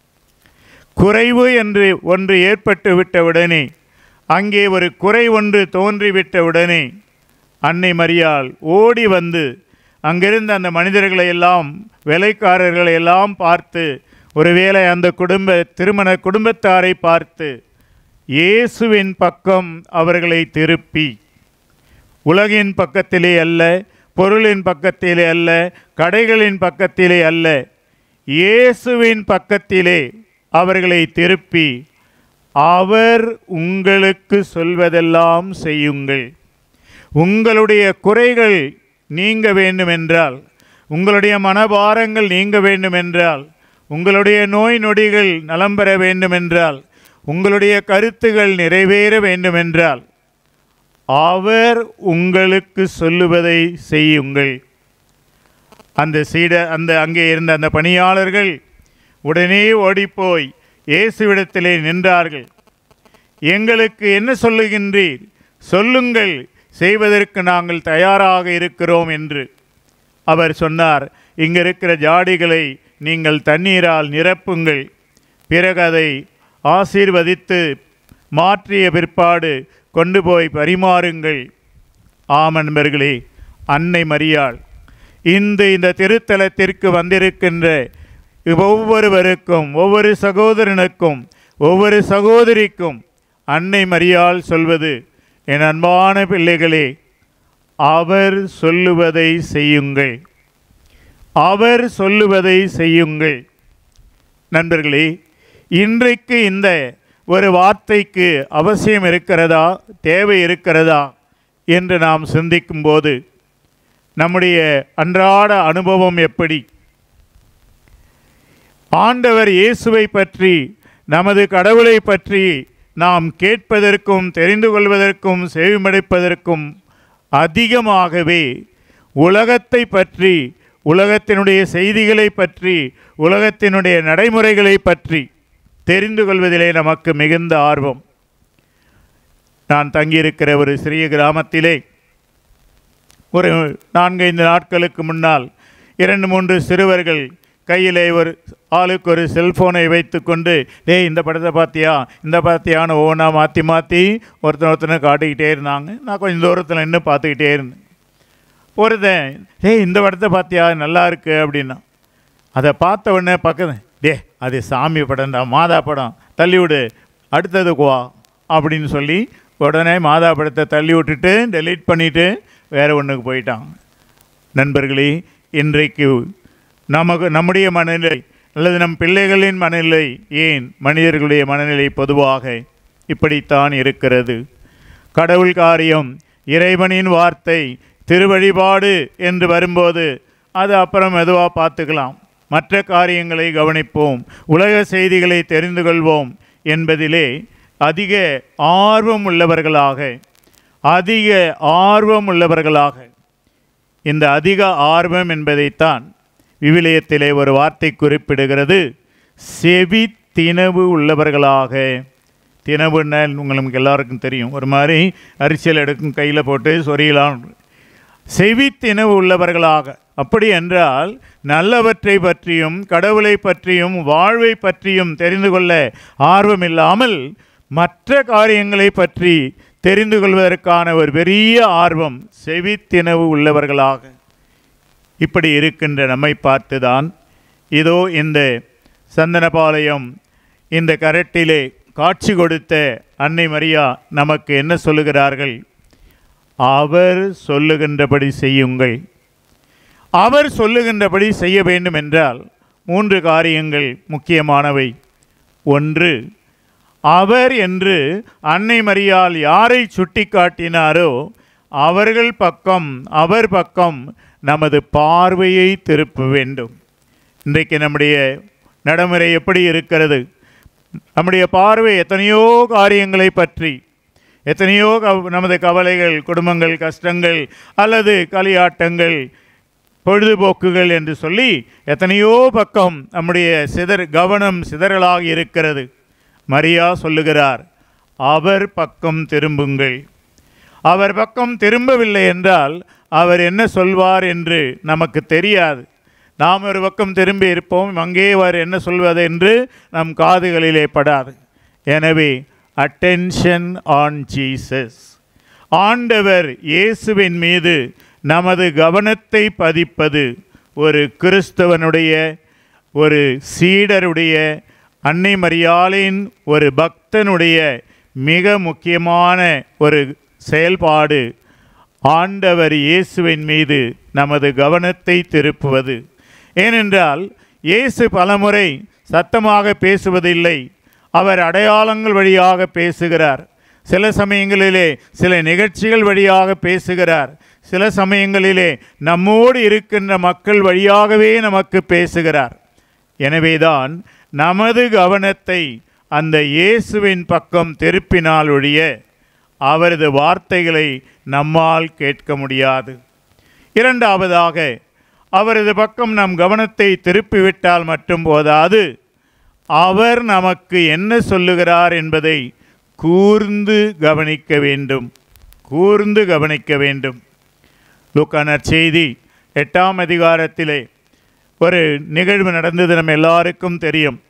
குறைவு என்று ஒன்று ஏற்பட்டு விட்டவுடனே அங்கே ஒரு குறை ஒன்று தோன்றிவிட்ட உடனே அன்னை மரியாள் ஓடி வந்து அங்கிருந்த அந்த மனிதர்களை எல்லாம் வேலைக்காரர்களை எல்லாம் பார்த்து ஒருவேளை அந்த குடும்ப திருமண குடும்பத்தாரை பார்த்து இயேசுவின் பக்கம் அவர்களை திருப்பி உலகின் பக்கத்திலே அல்ல பொருளின் பக்கத்திலே அல்ல கடைகளின் பக்கத்திலே அல்ல இயேசுவின் பக்கத்திலே அவர்களை திருப்பி அவர் உங்களுக்கு சொல்வதெல்லாம் செய்யுங்கள் உங்களுடைய குறைகள் நீங்க வேண்டுமென்றால் உங்களுடைய மனபாரங்கள் நீங்க வேண்டுமென்றால் உங்களுடைய நோய் நொடிகள் நலம் பெற வேண்டுமென்றால் உங்களுடைய கருத்துகள் நிறைவேற வேண்டுமென்றால் அவர் உங்களுக்கு சொல்லுவதை செய்யுங்கள் அந்த சீட அந்த அங்கே இருந்த அந்த பணியாளர்கள் உடனே ஓடிப்போய் இயேசுவிடத்திலே நின்றார்கள் எங்களுக்கு என்ன சொல்லுகின்றீர் சொல்லுங்கள் செய்வதற்கு நாங்கள் தயாராக இருக்கிறோம் என்று அவர் சொன்னார் இங்கே இருக்கிற ஜாடிகளை நீங்கள் தண்ணீரால் நிரப்புங்கள் பிறகு அதை ஆசீர்வதித்து மாற்றிய பிற்பாடு கொண்டு போய் பரிமாறுங்கள் ஆம் நண்பர்களே அன்னை மரியாள் இந்த இந்த திருத்தலத்திற்கு வந்திருக்கின்ற ஒவ்வொருவருக்கும் ஒவ்வொரு சகோதரனுக்கும் ஒவ்வொரு சகோதரிக்கும் அன்னை மரியாள் சொல்வது என் அன்பான பிள்ளைகளே அவர் சொல்லுவதை செய்யுங்கள் அவர் சொல்லுவதை செய்யுங்கள் நண்பர்களே இன்றைக்கு இந்த ஒரு வார்த்தைக்கு அவசியம் இருக்கிறதா தேவை இருக்கிறதா என்று நாம் சிந்திக்கும்போது நம்முடைய அன்றாட அனுபவம் எப்படி ஆண்டவர் இயேசுவை பற்றி நமது கடவுளை பற்றி நாம் கேட்பதற்கும் தெரிந்து கொள்வதற்கும் செவிமடைப்பதற்கும் அதிகமாகவே உலகத்தை பற்றி உலகத்தினுடைய செய்திகளை பற்றி உலகத்தினுடைய நடைமுறைகளை பற்றி தெரிந்து கொள்வதிலே நமக்கு மிகுந்த ஆர்வம் நான் தங்கியிருக்கிற ஒரு சிறிய கிராமத்திலே ஒரு நான்கைந்து நாட்களுக்கு முன்னால் இரண்டு மூன்று சிறுவர்கள் கையிலே ஒரு ஆளுக்கு ஒரு செல்ஃபோனை வைத்துக்கொண்டு டேய் இந்த படத்தை பார்த்தியா இந்த பார்த்தியான்னு ஒவ்வொன்றா மாற்றி மாற்றி ஒருத்தன் ஒருத்தனை காட்டிக்கிட்டே இருந்தாங்க நான் கொஞ்சம் தூரத்தில் நின்று பார்த்துக்கிட்டே இருந்தேன் ஒருத்தன் டேய் இந்த படத்தை பார்த்தியா நல்லா இருக்கு அப்படின்னா அதை பார்த்த உடனே பக்கத்து டே அது சாமி படம்டா மாதா படம் தள்ளி விடு அடுத்தது குவா அப்படின்னு சொல்லி உடனே மாதா படத்தை தள்ளி விட்டுட்டு டெலீட் பண்ணிவிட்டு வேறு ஒன்றுக்கு போயிட்டான் நண்பர்களே இன்றைக்கு நமக்கு நம்முடைய மனநிலை அல்லது நம் பிள்ளைகளின் மனநிலை ஏன் மனிதர்களுடைய மனநிலை பொதுவாக இப்படித்தான் இருக்கிறது கடவுள் காரியம் இறைவனின் வார்த்தை திருவழிபாடு என்று வரும்போது அது அப்புறம் மெதுவாக பார்த்துக்கலாம் மற்ற காரியங்களை கவனிப்போம் உலக செய்திகளை தெரிந்து கொள்வோம் என்பதிலே அதிக ஆர்வம் உள்ளவர்களாக அதிக ஆர்வம் உள்ளவர்களாக இந்த அதிக ஆர்வம் என்பதைத்தான் விவிலியத்திலே ஒரு வார்த்தை குறிப்பிடுகிறது செவி தினவு உள்ளவர்களாக தினவுன்னா உங்களுக்கு எல்லாருக்கும் தெரியும் ஒரு மாதிரி அரிசியில் எடுக்கும் கையில் போட்டு சொரியலாம் செவித்தினவு உள்ளவர்களாக அப்படி என்றால் நல்லவற்றை பற்றியும் கடவுளை பற்றியும் வாழ்வை பற்றியும் தெரிந்து கொள்ள ஆர்வமில்லாமல் மற்ற காரியங்களை பற்றி தெரிந்து கொள்வதற்கான ஒரு பெரிய ஆர்வம் செவித்தினவு உள்ளவர்களாக இப்படி இருக்கின்ற நம்மை பார்த்துதான் இதோ இந்த சந்தனபாளையம் இந்த கரட்டிலே காட்சி கொடுத்த அன்னை மரியா நமக்கு என்ன சொல்லுகிறார்கள் அவர் சொல்லுகின்றபடி செய்யுங்கள் அவர் சொல்லுகின்றபடி செய்ய வேண்டும் என்றால் மூன்று காரியங்கள் முக்கியமானவை ஒன்று அவர் என்று அன்னை மரியால் யாரை சுட்டிக்காட்டினாரோ அவர்கள் பக்கம் அவர் பக்கம் நமது பார்வையை திருப்ப வேண்டும் இன்றைக்கு நம்முடைய நடைமுறை எப்படி இருக்கிறது நம்முடைய பார்வை எத்தனையோ காரியங்களை பற்றி எத்தனையோ கவ நமது கவலைகள் குடும்பங்கள் கஷ்டங்கள் அல்லது களியாட்டங்கள் பொழுதுபோக்குகள் என்று சொல்லி எத்தனையோ பக்கம் நம்முடைய சிதற கவனம் சிதறலாக இருக்கிறது மரியா சொல்லுகிறார் அவர் பக்கம் திரும்புங்கள் அவர் பக்கம் திரும்பவில்லை என்றால் அவர் என்ன சொல்வார் என்று நமக்கு தெரியாது நாம் ஒரு பக்கம் திரும்பி இருப்போம் அங்கே அவர் என்ன சொல்வது என்று நம் காதுகளிலே படாது எனவே அட்டென்ஷன் ஆன் ஜீசஸ் ஆண்டவர் இயேசுவின் மீது நமது கவனத்தை பதிப்பது ஒரு கிறிஸ்தவனுடைய ஒரு சீடருடைய அன்னை மரியாளின் ஒரு பக்தனுடைய மிக முக்கியமான ஒரு செயல்பாடு ஆண்டவர் இயேசுவின் மீது நமது கவனத்தை திருப்புவது ஏனென்றால் இயேசு பலமுறை சத்தமாக பேசுவதில்லை அவர் அடையாளங்கள் வழியாக பேசுகிறார் சில சமயங்களிலே சில நிகழ்ச்சிகள் வழியாக பேசுகிறார் சில சமயங்களிலே நம்மோடு இருக்கின்ற மக்கள் வழியாகவே நமக்கு பேசுகிறார் எனவேதான் நமது கவனத்தை அந்த இயேசுவின் பக்கம் திருப்பினால் ஒழிய அவரது வார்த்தைகளை நம்மால் கேட்க முடியாது இரண்டாவதாக அவரது பக்கம் நம் கவனத்தை திருப்பிவிட்டால் மட்டும் போதாது அவர் நமக்கு என்ன சொல்லுகிறார் என்பதை கூர்ந்து கவனிக்க வேண்டும் கூர்ந்து கவனிக்க வேண்டும் லூக்கானர் செய்தி எட்டாம் அதிகாரத்திலே ஒரு நிகழ்வு நடந்தது நம்ம எல்லாருக்கும் தெரியும்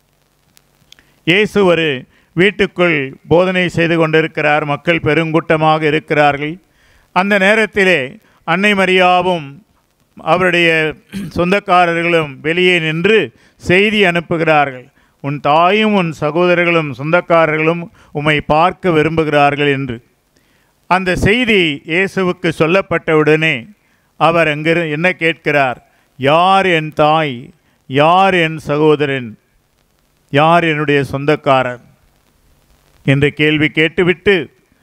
இயேசு ஒரு வீட்டுக்குள் போதனை செய்து கொண்டிருக்கிறார் மக்கள் பெருங்கூட்டமாக இருக்கிறார்கள் அந்த நேரத்திலே அன்னை மரியாவும் அவருடைய சொந்தக்காரர்களும் வெளியே நின்று செய்தி அனுப்புகிறார்கள் உன் தாயும் உன் சகோதரர்களும் சொந்தக்காரர்களும் உம்மை பார்க்க விரும்புகிறார்கள் என்று அந்த செய்தி இயேசுவுக்கு சொல்லப்பட்டவுடனே அவர் அங்கிரு என்ன கேட்கிறார் யார் என் தாய் யார் என் சகோதரன் யார் என்னுடைய சொந்தக்காரர் என்ற கேள்வி கேட்டுவிட்டு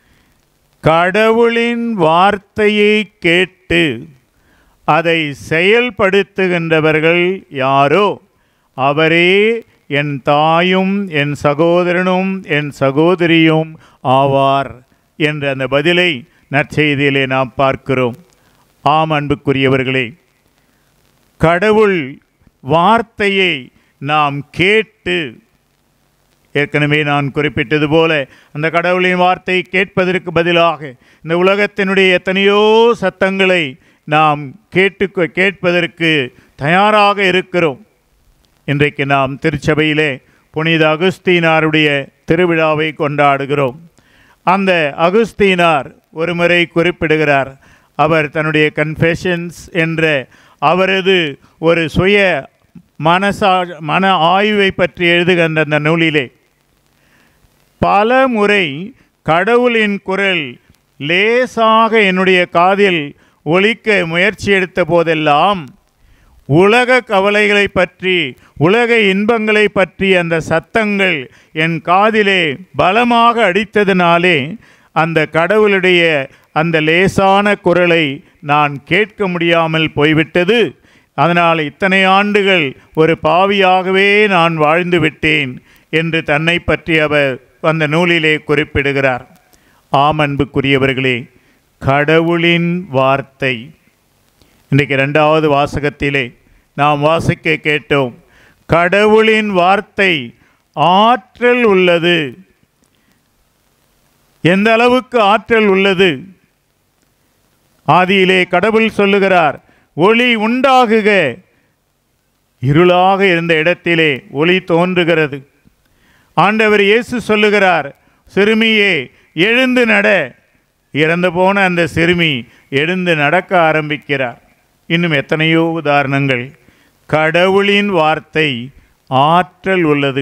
கடவுளின் வார்த்தையை கேட்டு அதை செயல்படுத்துகின்றவர்கள் யாரோ அவரே என் தாயும் என் சகோதரனும் என் சகோதரியும் ஆவார் என்ற அந்த பதிலை நற்செய்தியிலே நாம் பார்க்கிறோம் ஆம் அன்புக்குரியவர்களே கடவுள் வார்த்தையை நாம் கேட்டு ஏற்கனவே நான் குறிப்பிட்டது போல அந்த கடவுளின் வார்த்தை கேட்பதற்கு பதிலாக இந்த உலகத்தினுடைய எத்தனையோ சத்தங்களை நாம் கேட்டு கேட்பதற்கு தயாராக இருக்கிறோம் இன்றைக்கு நாம் திருச்சபையிலே புனித அகுஸ்தீனாருடைய திருவிழாவை கொண்டாடுகிறோம் அந்த அகுஸ்தீனார் ஒரு முறை குறிப்பிடுகிறார் அவர் தன்னுடைய கன்ஃபெஷன்ஸ் என்ற அவரது ஒரு சுய மனசா மன ஆய்வை பற்றி எழுதுகின்ற அந்த நூலிலே பல முறை கடவுளின் குரல் லேசாக என்னுடைய காதில் ஒலிக்க முயற்சி எடுத்த போதெல்லாம் உலக கவலைகளை பற்றி உலக இன்பங்களை பற்றி அந்த சத்தங்கள் என் காதிலே பலமாக அடித்ததினாலே அந்த கடவுளுடைய அந்த லேசான குரலை நான் கேட்க முடியாமல் போய்விட்டது அதனால் இத்தனை ஆண்டுகள் ஒரு பாவியாகவே நான் வாழ்ந்து விட்டேன் என்று தன்னை பற்றி அவர் அந்த நூலிலே குறிப்பிடுகிறார் ஆம் அன்புக்குரியவர்களே கடவுளின் வார்த்தை இன்றைக்கு ரெண்டாவது வாசகத்திலே நாம் வாசிக்க கேட்டோம் கடவுளின் வார்த்தை ஆற்றல் உள்ளது எந்த அளவுக்கு ஆற்றல் உள்ளது ஆதியிலே கடவுள் சொல்லுகிறார் ஒளி உண்டாகுக இருளாக இருந்த இடத்திலே ஒளி தோன்றுகிறது ஆண்டவர் இயேசு சொல்லுகிறார் சிறுமியே எழுந்து நட இறந்து போன அந்த சிறுமி எழுந்து நடக்க ஆரம்பிக்கிறார் இன்னும் எத்தனையோ உதாரணங்கள் கடவுளின் வார்த்தை ஆற்றல் உள்ளது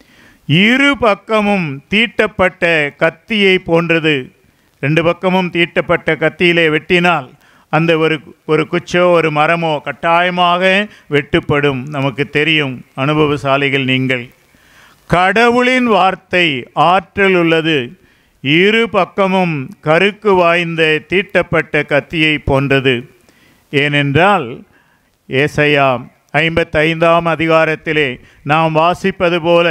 இரு பக்கமும் தீட்டப்பட்ட கத்தியை போன்றது ரெண்டு பக்கமும் தீட்டப்பட்ட கத்தியிலே வெட்டினால் அந்த ஒரு ஒரு குச்சோ ஒரு மரமோ கட்டாயமாக வெட்டுப்படும் நமக்கு தெரியும் அனுபவசாலிகள் நீங்கள் கடவுளின் வார்த்தை ஆற்றல் உள்ளது இரு பக்கமும் கருக்கு வாய்ந்த தீட்டப்பட்ட கத்தியை போன்றது ஏனென்றால் ஏசையா ஐம்பத்தைந்தாம் அதிகாரத்திலே நாம் வாசிப்பது போல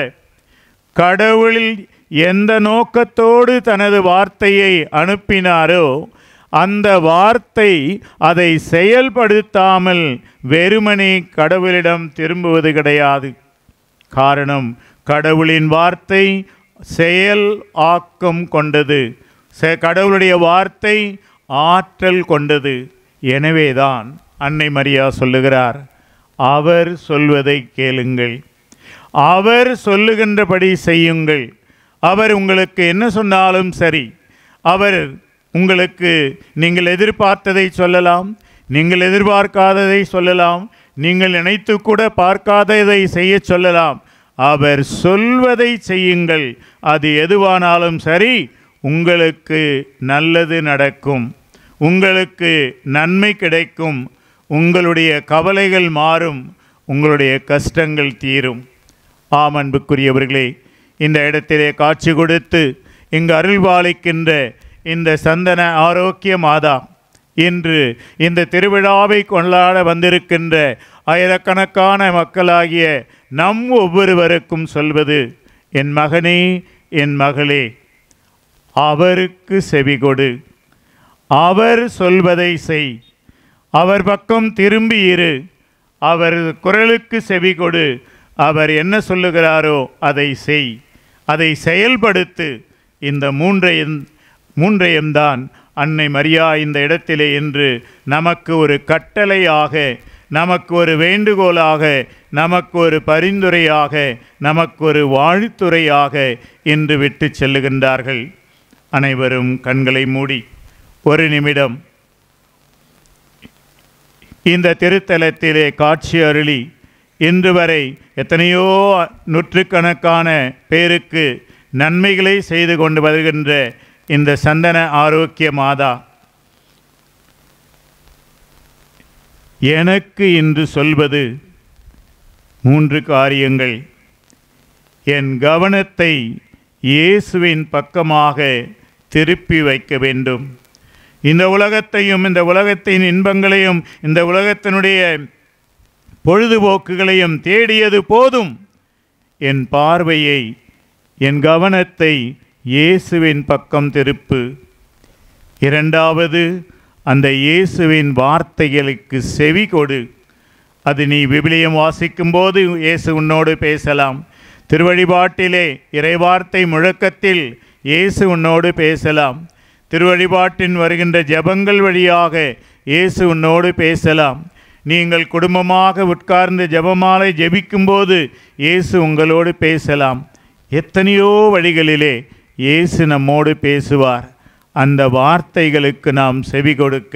கடவுளில் எந்த நோக்கத்தோடு தனது வார்த்தையை அனுப்பினாரோ அந்த வார்த்தை அதை செயல்படுத்தாமல் வெறுமனே கடவுளிடம் திரும்புவது கிடையாது காரணம் கடவுளின் வார்த்தை செயல் ஆக்கம் கொண்டது செ- கடவுளுடைய வார்த்தை ஆற்றல் கொண்டது எனவேதான் அன்னை மரியா சொல்லுகிறார் அவர் சொல்வதை கேளுங்கள் அவர் சொல்லுகின்றபடி செய்யுங்கள் அவர் உங்களுக்கு என்ன சொன்னாலும் சரி அவர் உங்களுக்கு நீங்கள் எதிர்பார்த்ததை சொல்லலாம் நீங்கள் எதிர்பார்க்காததை சொல்லலாம் நீங்கள் நினைத்து கூட பார்க்காததை செய்ய சொல்லலாம் அவர் சொல்வதை செய்யுங்கள் அது எதுவானாலும் சரி உங்களுக்கு நல்லது நடக்கும் உங்களுக்கு நன்மை கிடைக்கும் உங்களுடைய கவலைகள் மாறும் உங்களுடைய கஷ்டங்கள் தீரும் ஆம் அன்புக்குரியவர்களே இந்த இடத்திலே காட்சி கொடுத்து இங்கு அருள்பாலிக்கின்ற இந்த சந்தன ஆரோக்கிய மாதா இன்று இந்த திருவிழாவை கொண்டாட வந்திருக்கின்ற ஆயிரக்கணக்கான மக்களாகிய நம் ஒவ்வொருவருக்கும் சொல்வது என் மகனே என் மகளே அவருக்கு செவிகொடு அவர் சொல்வதை செய் அவர் பக்கம் திரும்பி இரு அவர் குரலுக்கு செவிகொடு அவர் என்ன சொல்லுகிறாரோ அதை செய் அதை செயல்படுத்து இந்த மூன்றையும் மூன்றையும் தான் அன்னை மரியா இந்த இடத்திலே என்று நமக்கு ஒரு கட்டளையாக நமக்கு ஒரு வேண்டுகோளாக நமக்கு ஒரு பரிந்துரையாக நமக்கு ஒரு வாழ்த்துரையாக இன்று விட்டு செல்லுகின்றார்கள் அனைவரும் கண்களை மூடி ஒரு நிமிடம் இந்த திருத்தலத்திலே காட்சி அருளி இன்று வரை எத்தனையோ நூற்றுக்கணக்கான பேருக்கு நன்மைகளை செய்து கொண்டு வருகின்ற இந்த சந்தன ஆரோக்கிய மாதா எனக்கு இன்று சொல்வது மூன்று காரியங்கள் என் கவனத்தை இயேசுவின் பக்கமாக திருப்பி வைக்க வேண்டும் இந்த உலகத்தையும் இந்த உலகத்தின் இன்பங்களையும் இந்த உலகத்தினுடைய பொழுதுபோக்குகளையும் தேடியது போதும் என் பார்வையை என் கவனத்தை இயேசுவின் பக்கம் திருப்பு இரண்டாவது அந்த இயேசுவின் வார்த்தைகளுக்கு செவி கொடு அது நீ விபிலியம் வாசிக்கும்போது இயேசு உன்னோடு பேசலாம் திருவழிபாட்டிலே இறைவார்த்தை முழக்கத்தில் இயேசு உன்னோடு பேசலாம் திருவழிபாட்டின் வருகின்ற ஜெபங்கள் வழியாக இயேசு உன்னோடு பேசலாம் நீங்கள் குடும்பமாக உட்கார்ந்து ஜெபமாலை ஜெபிக்கும்போது இயேசு உங்களோடு பேசலாம் எத்தனையோ வழிகளிலே இயேசு நம்மோடு பேசுவார் அந்த வார்த்தைகளுக்கு நாம் செவி கொடுக்க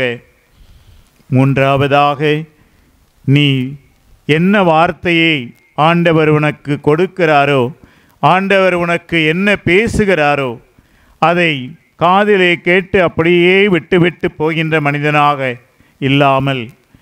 மூன்றாவதாக நீ என்ன வார்த்தையை ஆண்டவர் உனக்கு கொடுக்கிறாரோ ஆண்டவர் உனக்கு என்ன பேசுகிறாரோ அதை காதிலே கேட்டு அப்படியே விட்டுவிட்டு போகின்ற மனிதனாக இல்லாமல்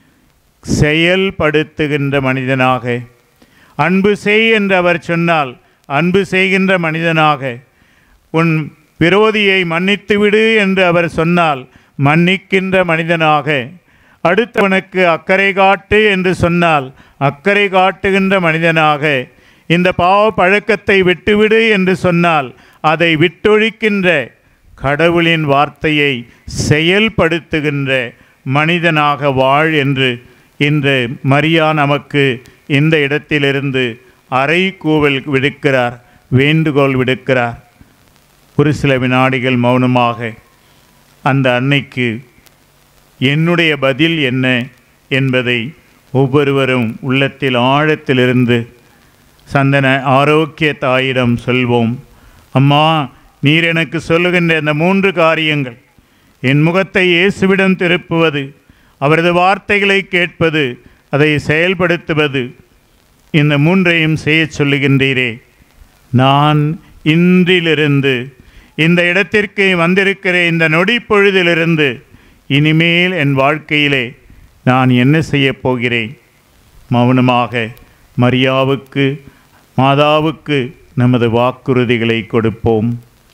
செயல்படுத்துகின்ற மனிதனாக அன்பு செய் என்று அவர் சொன்னால் அன்பு செய்கின்ற மனிதனாக உன் விரோதியை மன்னித்து விடு என்று அவர் சொன்னால் மன்னிக்கின்ற மனிதனாக அடுத்தவனுக்கு அக்கறை காட்டு என்று சொன்னால் அக்கறை காட்டுகின்ற மனிதனாக இந்த பாவ பழக்கத்தை விட்டுவிடு என்று சொன்னால் அதை விட்டொழிக்கின்ற கடவுளின் வார்த்தையை செயல்படுத்துகின்ற மனிதனாக வாழ் என்று இன்று மரியா நமக்கு இந்த இடத்திலிருந்து அறை கூவல் விடுக்கிறார் வேண்டுகோள் விடுக்கிறார் ஒரு சில வினாடிகள் மௌனமாக அந்த அன்னைக்கு என்னுடைய பதில் என்ன என்பதை ஒவ்வொருவரும் உள்ளத்தில் ஆழத்திலிருந்து சந்தன ஆரோக்கிய தாயிடம் சொல்வோம் அம்மா நீர் எனக்கு சொல்லுகின்ற இந்த மூன்று காரியங்கள் என் முகத்தை இயேசுவிடம் திருப்புவது அவரது வார்த்தைகளை கேட்பது அதை செயல்படுத்துவது இந்த மூன்றையும் செய்யச் சொல்லுகின்றீரே நான் இன்றிலிருந்து இந்த இடத்திற்கு வந்திருக்கிற இந்த நொடி பொழுதிலிருந்து இனிமேல் என் வாழ்க்கையிலே நான் என்ன செய்யப் போகிறேன் மௌனமாக மரியாவுக்கு மாதாவுக்கு நமது வாக்குறுதிகளை கொடுப்போம்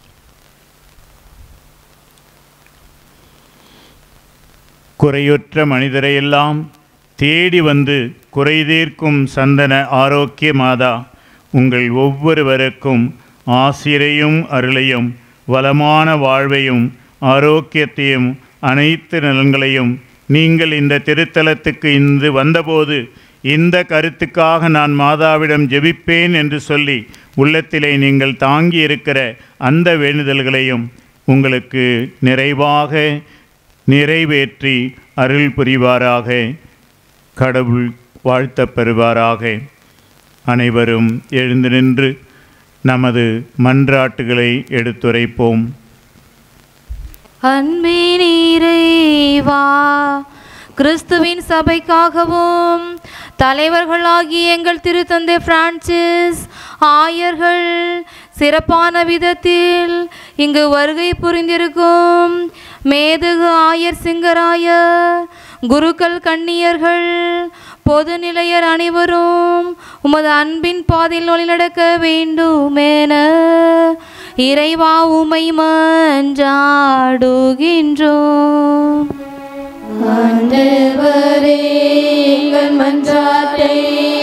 குறையுற்ற மனிதரையெல்லாம் தேடி வந்து குறை தீர்க்கும் சந்தன ஆரோக்கிய மாதா உங்கள் ஒவ்வொருவருக்கும் ஆசிரையும் அருளையும் வளமான வாழ்வையும் ஆரோக்கியத்தையும் அனைத்து நலன்களையும் நீங்கள் இந்த திருத்தலத்துக்கு இன்று வந்தபோது இந்த கருத்துக்காக நான் மாதாவிடம் ஜெபிப்பேன் என்று சொல்லி உள்ளத்திலே நீங்கள் தாங்கி இருக்கிற அந்த வேண்டுதல்களையும் உங்களுக்கு நிறைவாக நிறைவேற்றி அருள் புரிவாராக கடவுள் வாழ்த்தப் பெறுவாராக அனைவரும் எழுந்து நின்று நமது மன்றாட்டுகளை எடுத்துரைப்போம் அன்பின் இறைவா கிறிஸ்துவின் சபைக்காகவும் தலைவர்களாகிய எங்கள் திருத்தந்தை பிரான்சிஸ் ஆயர்கள் சிறப்பான விதத்தில் இங்கு வருகை புரிந்திருக்கும் மேதகு ஆயர் சிங்கராயர் குருக்கள் கண்ணியர்கள் பொதுநிலையர் அனைவரும் உமது அன்பின் பாதையில் வழிநடக்க வேண்டுமென இறைவா உமை மன்றாடுகின்றோம் ஆண்டவரே எங்கள் மன்றாட்டை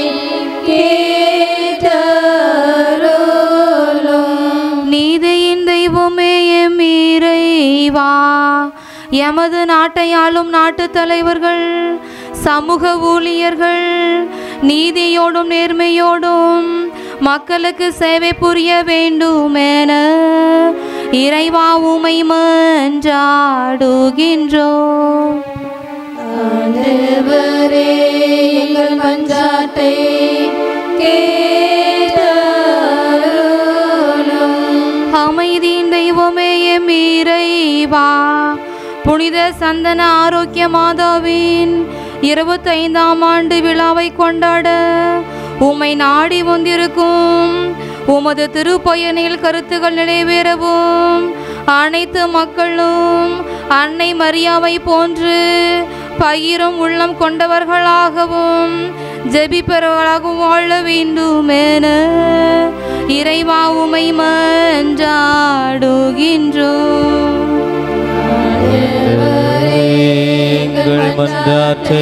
கேட்டருளும் நீதியின் தெய்வமே எம் இறைவா எமது நாட்டை ஆளும் நாட்டுத் தலைவர்கள் சமூக ஊழியர்கள் நீதியோடும் நேர்மையோடும் மக்களுக்கு சேவை புரிய வேண்டுமென இறைவா உமை மன்றாடுகின்றோம் ஆண்டவரே எங்கள் மன்றாட்டை கேட்டருளும் அமைதியின் தெய்வமே எம் இறைவா புனித சந்தன ஆரோக்கிய மாதாவின் இருபத்தைந்தாம் ஆண்டு விழாவை கொண்டாட உம்மை நாடி வந்திருக்கும் உமது திருப்பயனில் கருத்துக்கள் நிறைவேறவும் அனைத்து மக்களும் அன்னை மரியாவை போன்று பயிரும் உள்ளம் கொண்டவர்களாகவும் ஜெபிப்பவர்களாகவும் வாழ வேண்டுமென இறைவா உமை மன்றாடுகின்றோம் எங்கள் மன்றாட்டை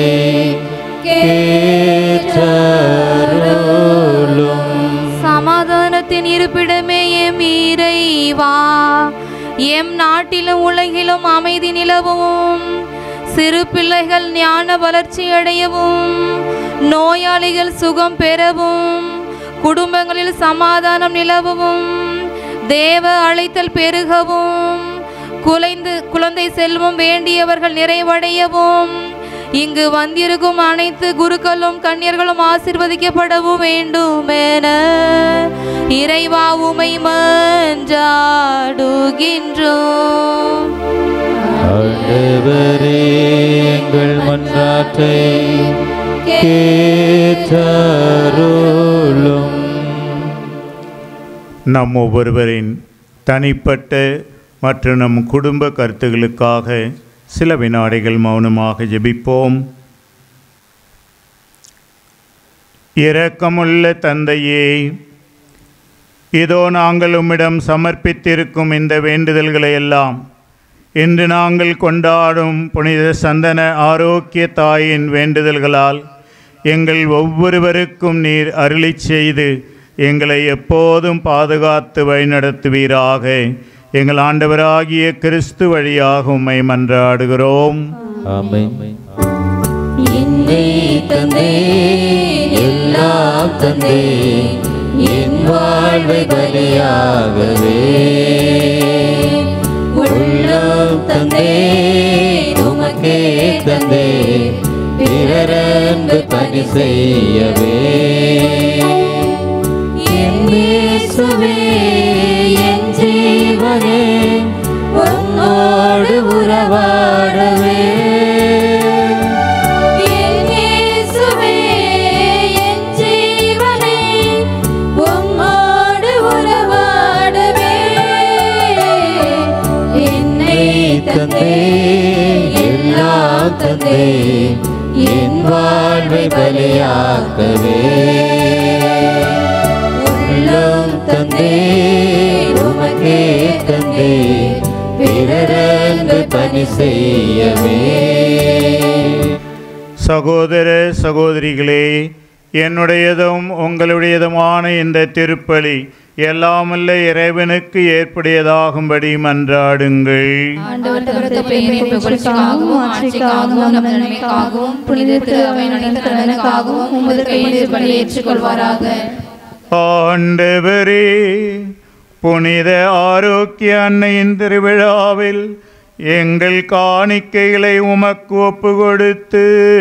கேட்டருளும் சமாதானத்தின் இருப்பிடமே எம் இறைவா எம் நாட்டிலும் உலகிலும் அமைதி நிலவும் சிறு பிள்ளைகள் ஞான வளர்ச்சி அடையவும் நோயாளிகள் சுகம் பெறவும் குடும்பங்களில் சமாதானம் நிலவவும் தேவ அழைத்தல் பெருகவும் குலைந்து குழந்தை செல்வம் வேண்டியவர்கள் நிறைவடையவும் இங்கு வந்திருக்கும் அனைத்து குருக்களும் கன்னியர்களும் ஆசிர்வதிக்கப்படவும் வேண்டுமென இறைவா உமை மன்றாடுகின்றோம் ஆண்டவரே எங்கள் மன்றாட்டை கேட்டருளும் நம் ஒவ்வொருவரின் தனிப்பட்ட மற்றும் நம் குடும்ப கருத்துகளுக்காக சில வினாடிகள் மௌனமாக ஜெபிப்போம் இரக்கமுள்ள தந்தையே இதோ நாங்கள் உம்மிடம் சமர்ப்பித்திருக்கும் இந்த வேண்டுதல்களை எல்லாம் இன்று நாங்கள் கொண்டாடும் புனித சந்தன ஆரோக்கிய தாயின் வேண்டுதல்களால் எங்கள் ஒவ்வொருவருக்கும் நீர் அருளிச் செய்து எங்களை எப்போதும் பாதுகாத்து வழிநடத்துவீராக எங்கள் ஆண்டவராகிய கிறிஸ்து வழியாக உம்மை மன்றாடுகிறோம் ஆமென் என்னை தந்தே எல்லாம் தந்தே என் வாழ்வை பலியாகவே உள்ளம் தந்தே உமக்கே தந்தே பிறரன்பு பணி செய்யவே என் இயேசுவே என் ஜீவனே உன்னோடு உறவாடவே என் இயேசுவே, என் ஜீவனே, உம்மோடு உறவாடவே. என்னை தந்தே, எல்லாம் தந்தே, என் வாழ்வை பலியாக்கவே உள்ளம் தந்தே உமக்கே தந்தே பிறரன்பு பணி செய்யவே சகோதர சகோதரிகளே என்னுடையதும் உங்களுடையதுமான இந்த திருப்பலி எல்லாமல்ல இறைவனுக்கு ஏற்புடையதாகும்படி மன்றாடுங்கள் ஆண்டவர் தமது பெயரின் புகழ்ச்சிக்காகவும் ஆட்சிக்காகவும் நம் நன்மைக்காகவும் புனித திரு அவை நடந்த நலனுக்காகவும் உமது கையில் பலி ஏற்றுக்கொள்வாராக ஆண்டவரே புனித ஆரோக்கிய அன்னையின் திருவிழாவில் எங்கள் காணிக்கைகளை உமக்கு ஒப்பு கொடுத்து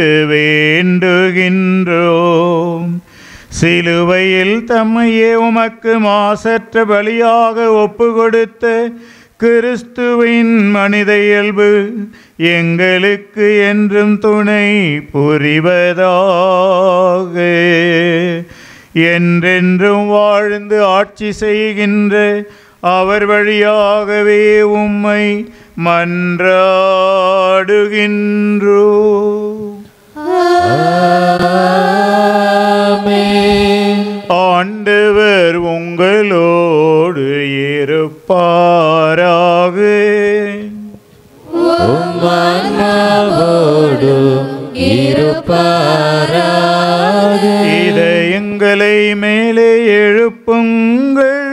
வேண்டுகின்றோம் சிலுவையில் தம்மையே உமக்கு மாசற்ற பலியாக ஒப்பு கொடுத்த கிறிஸ்துவின் மனித இயல்பு எங்களுக்கு என்றும் துணை புரிவதாக என்றென்றும் வாழ்ந்து ஆட்சி செய்கின்ற அவர் வழியாகவே உம்மை மன்றாடுகின்றோ ஆண்டவர் உங்களோடு இருப்பாராக உம்மாவோடும் இருப்பாராக இதயங்களை மேலே எழுப்புங்கள்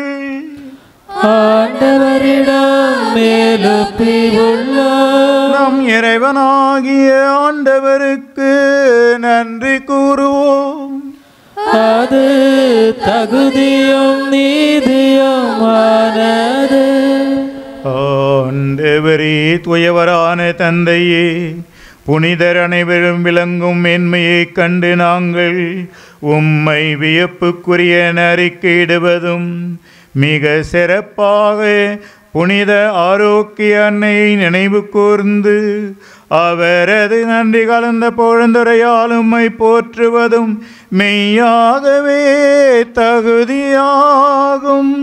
ஆண்டவரிடம் மேலுப்பி உள்ளோம் நம் இறைவனாகிய ஆண்டவருக்கு நன்றி கூறுவோம் அது தகுதியும் நீதியுமானது ஆண்டவரே துயவரான தந்தையே புனிதர் அனைவரும் விளங்கும் மேன்மையைக் கண்டு நாங்கள் உம்மை வியப்புக்குரிய அறிக்கையிடுவதும் மிக சிறப்பாக புனித ஆரோக்கிய அன்னையை நினைவு கூர்ந்து அவரது நன்றி கலந்த பொழுந்துரையால் உம்மை போற்றுவதும் மெய்யாகவே தகுதியாகும்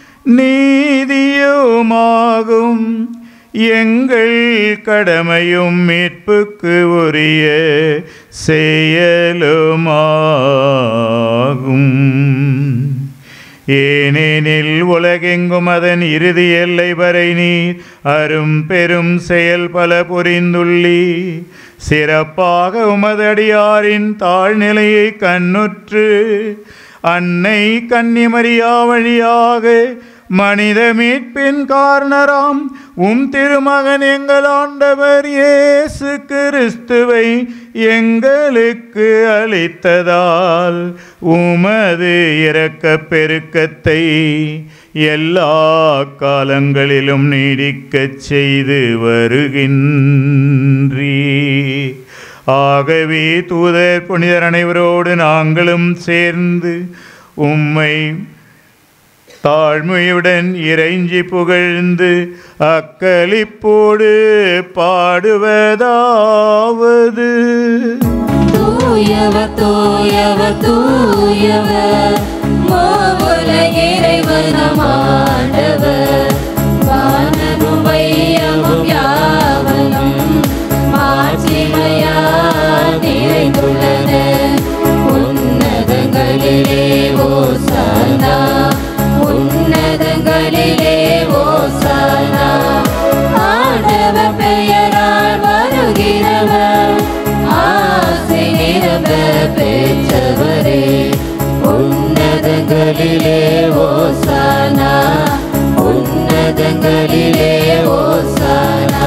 நீதியுமாகும் எங்கள் கடமையும் மீட்புக்கு உரிய செயலுமாகும் ஏனெனில் உலகெங்கும் அதன் இறுதி எல்லை வரை நீர் அரும் பெரும் செயல் பல புரிந்துள்ளி சிறப்பாக உமதடியாரின் தாழ்நிலையை கண்ணுற்று அன்னை கன்னிமரியா வழியாக மனித மீட்பின் காரணராம் உம் திருமகன் எங்கள் ஆண்டவர் இயேசு கிறிஸ்துவை எங்களுக்கு அளித்ததால் உமது இரக்கப் பெருக்கத்தை எல்லா காலங்களிலும் நீடிக்கச் செய்து வருகின்றீ ஆகவே தூதர் புனிதர் அனைவரோடு நாங்களும் சேர்ந்து உம்மை தாழ்மையுடன் இறைஞ்சி புகழ்ந்து அக்களிப்போடு பாடுவதாவது தூயவர் தூயவர் தூயவர் மாவுல இறைவனம் ஆண்டவர் வானமும் வையமும் யாவனும் மாட்சிமையா நிறைந்துள்ளது உன்னதங்களிலே ஓசானா உன்னதங்களிலே ஓசானா ஆண்டவர் பெயரால் வருகிறவர் ஆசை நிரம்ப பெற்றவரே உன்னதங்களிலே ஓசானா உன்னதங்களிலே ஓசானா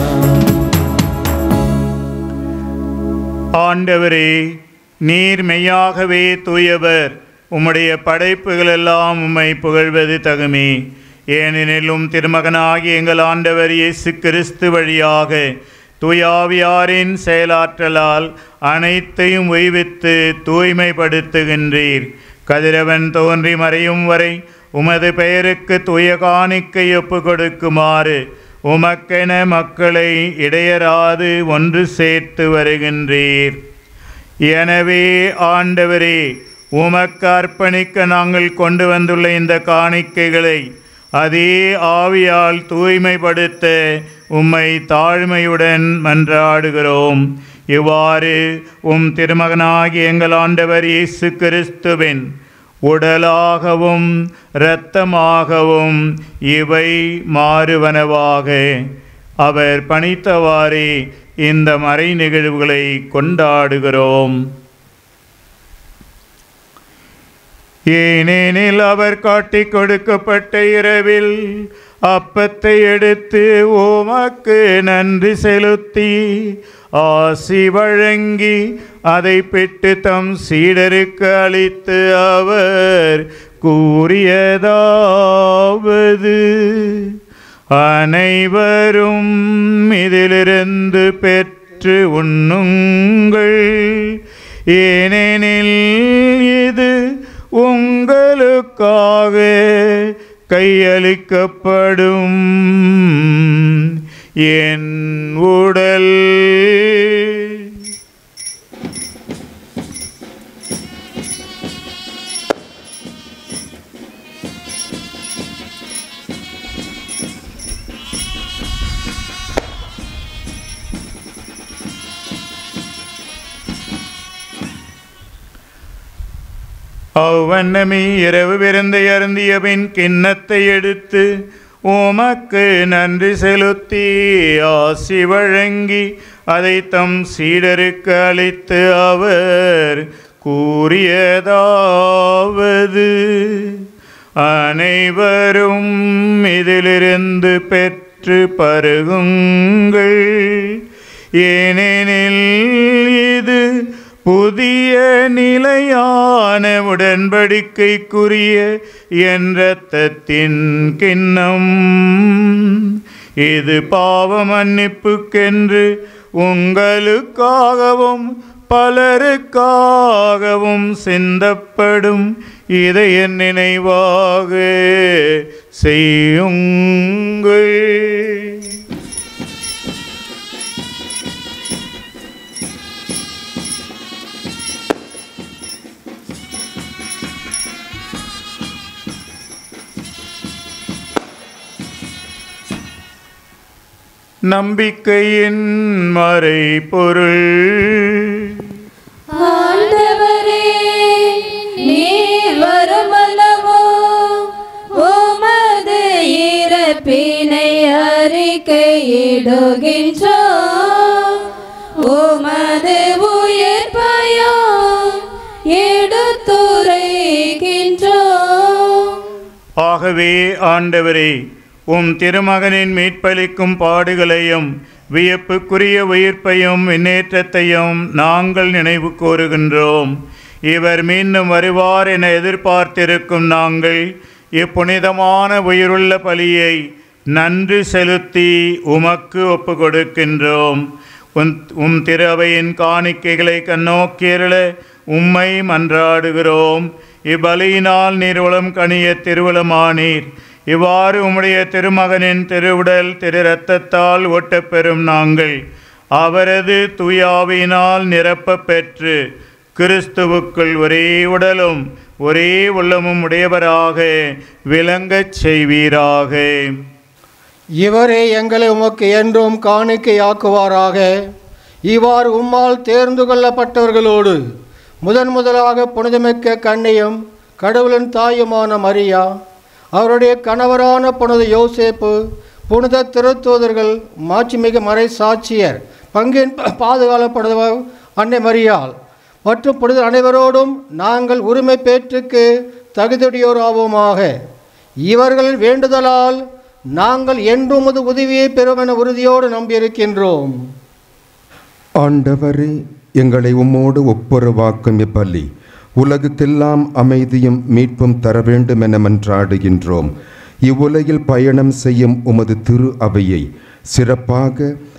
ஆண்டவரே நீர் மெய்யாகவே தூயவர் உம்முடைய படைப்புகள் எல்லாம் உம்மை புகழ்வது தகுமே ஏனெனிலும் திருமகனாகிய எங்கள் ஆண்டவர் இயேசு கிறிஸ்து வழியாக தூயாவியாரின் செயலாற்றலால் அனைத்தையும் உய்வித்து தூய்மைப்படுத்துகின்றீர் கதிரவன் தோன்றி மறையும் வரை உமது பெயருக்கு தூய காணிக்கை ஒப்பு கொடுக்குமாறு உமக்கென மக்களை இடையராது ஒன்று சேர்த்து வருகின்றீர் எனவே ஆண்டவரே உமக்கு அர்ப்பணிக்க நாங்கள் கொண்டு வந்துள்ள இந்த காணிக்கைகளை அதே ஆவியால் தூய்மைப்படுத்த உம்மை தாழ்மையுடன் மன்றாடுகிறோம் இவ்வாறு உம் திருமகனாகிய எங்கள் ஆண்டவர் இயேசு கிறிஸ்துவின் உடலாகவும் இரத்தமாகவும் இவை மாறுவனவாக அவர் பணித்தவாறே இந்த மறை நிகழ்வுகளை கொண்டாடுகிறோம் ஏனெனில் அவர் காட்டிக் கொடுக்கப்பட்ட இரவில் அப்பத்தை எடுத்து உமக்கு நன்றி செலுத்தி ஆசி வழங்கி அதை பெற்று தம் சீடருக்கு அளித்து அவர் கூறியதாவது அனைவரும் இதிலிருந்து பெற்று உண்ணுங்கள் ஏனெனில் இது உங்களுக்காக கையளிக்கப்படும் என் உடல் அவ்வண்ணமே இரவு விருந்தை அருந்திய பின் கிண்ணத்தை எடுத்து உமக்கு நன்றி செலுத்தி ஆசி வழங்கி அதை தம் சீடருக்கு அளித்து அவர் கூறியதாவது அனைவரும் இதிலிருந்து பெற்று பருகுங்கள் ஏனெனில் இது புதிய நிலையான உடன்படிக்கைக்குரிய என் இரத்தத்தின் கிண்ணம் இது பாவ மன்னிப்புக்கென்று உங்களுக்காகவும் பலருக்காகவும் சிந்தப்படும் இதை என் நினைவாக செய்யுங்கள் நம்பிக்கையின் மறைபொருள் ஆண்டவரே நீர் வருமல்லவோ உமது இறப்பினை அறிக்கையிடுகின்றோ உமது உயிர்ப்பையோ எடுத்துரைக்கின்றோ ஆகவே ஆண்டவரே உம் திருமகனின் மீட்பளிக்கும் பாடுகளையும் வியப்புக்குரிய உயிர்ப்பையும் விண்ணேற்றத்தையும் நாங்கள் நினைவு கூறுகின்றோம் இவர் மீண்டும் வருவார் என எதிர்பார்த்திருக்கும் நாங்கள் இப்புனிதமான உயிருள்ள பலியை நன்றி செலுத்தி உமக்கு ஒப்பு கொடுக்கின்றோம் உன் உம் திரு அவையின் காணிக்கைகளை கண்ணோக்கியருள உம்மை மன்றாடுகிறோம் இப்பலியினால் நீர் உளம் கனிய திருவுளமானீர் இவ்வாறு உம்முடைய திருமகனின் திருவுடல் திரு இரத்தத்தால் ஒட்டப்பெறும் நாங்கள் அவரது தூயாவினால் நிரப்பப் பெற்று கிறிஸ்துவுக்குள் ஒரே உடலும் ஒரே உள்ளமும் உடையவராக விளங்கச் செய்வீராக இவரே எங்களை உமக்கு என்றும் காணிக்கையாக்குவாராக இவ்வாறு உம்மால் தேர்ந்து கொள்ளப்பட்டவர்களோடு முதன் முதலாக புனிதமிக்க கண்ணியும் கடவுளின் தாயுமான மரியா அவருடைய கணவரான புனித யோசேப்பு புனித திருத்தூதர்கள் மாட்சிமிகு மறை சாட்சியர் பங்கின் பாதுகாக்கப்படுவ அன்னை மரியாள் மற்றும் புனித அனைவரோடும் நாங்கள் உரிமை பேற்றுக்கு தகுதியுடையோராவோமாக இவர்கள் வேண்டுதலால் நாங்கள் என்றும் உமது உதவியை பெறும் என உறுதியோடு நம்பியிருக்கின்றோம் ஆண்டவரே எங்களை உம்மோடு ஒப்புரவாக்கும் இப்பள்ளி உலகுக்கெல்லாம் அமைதியும் மீட்பும் தர வேண்டும் என மன்றாடுகின்றோம் இவ்வுலகில் பயணம் செய்யும் உமது திரு அவையை சிறப்பாக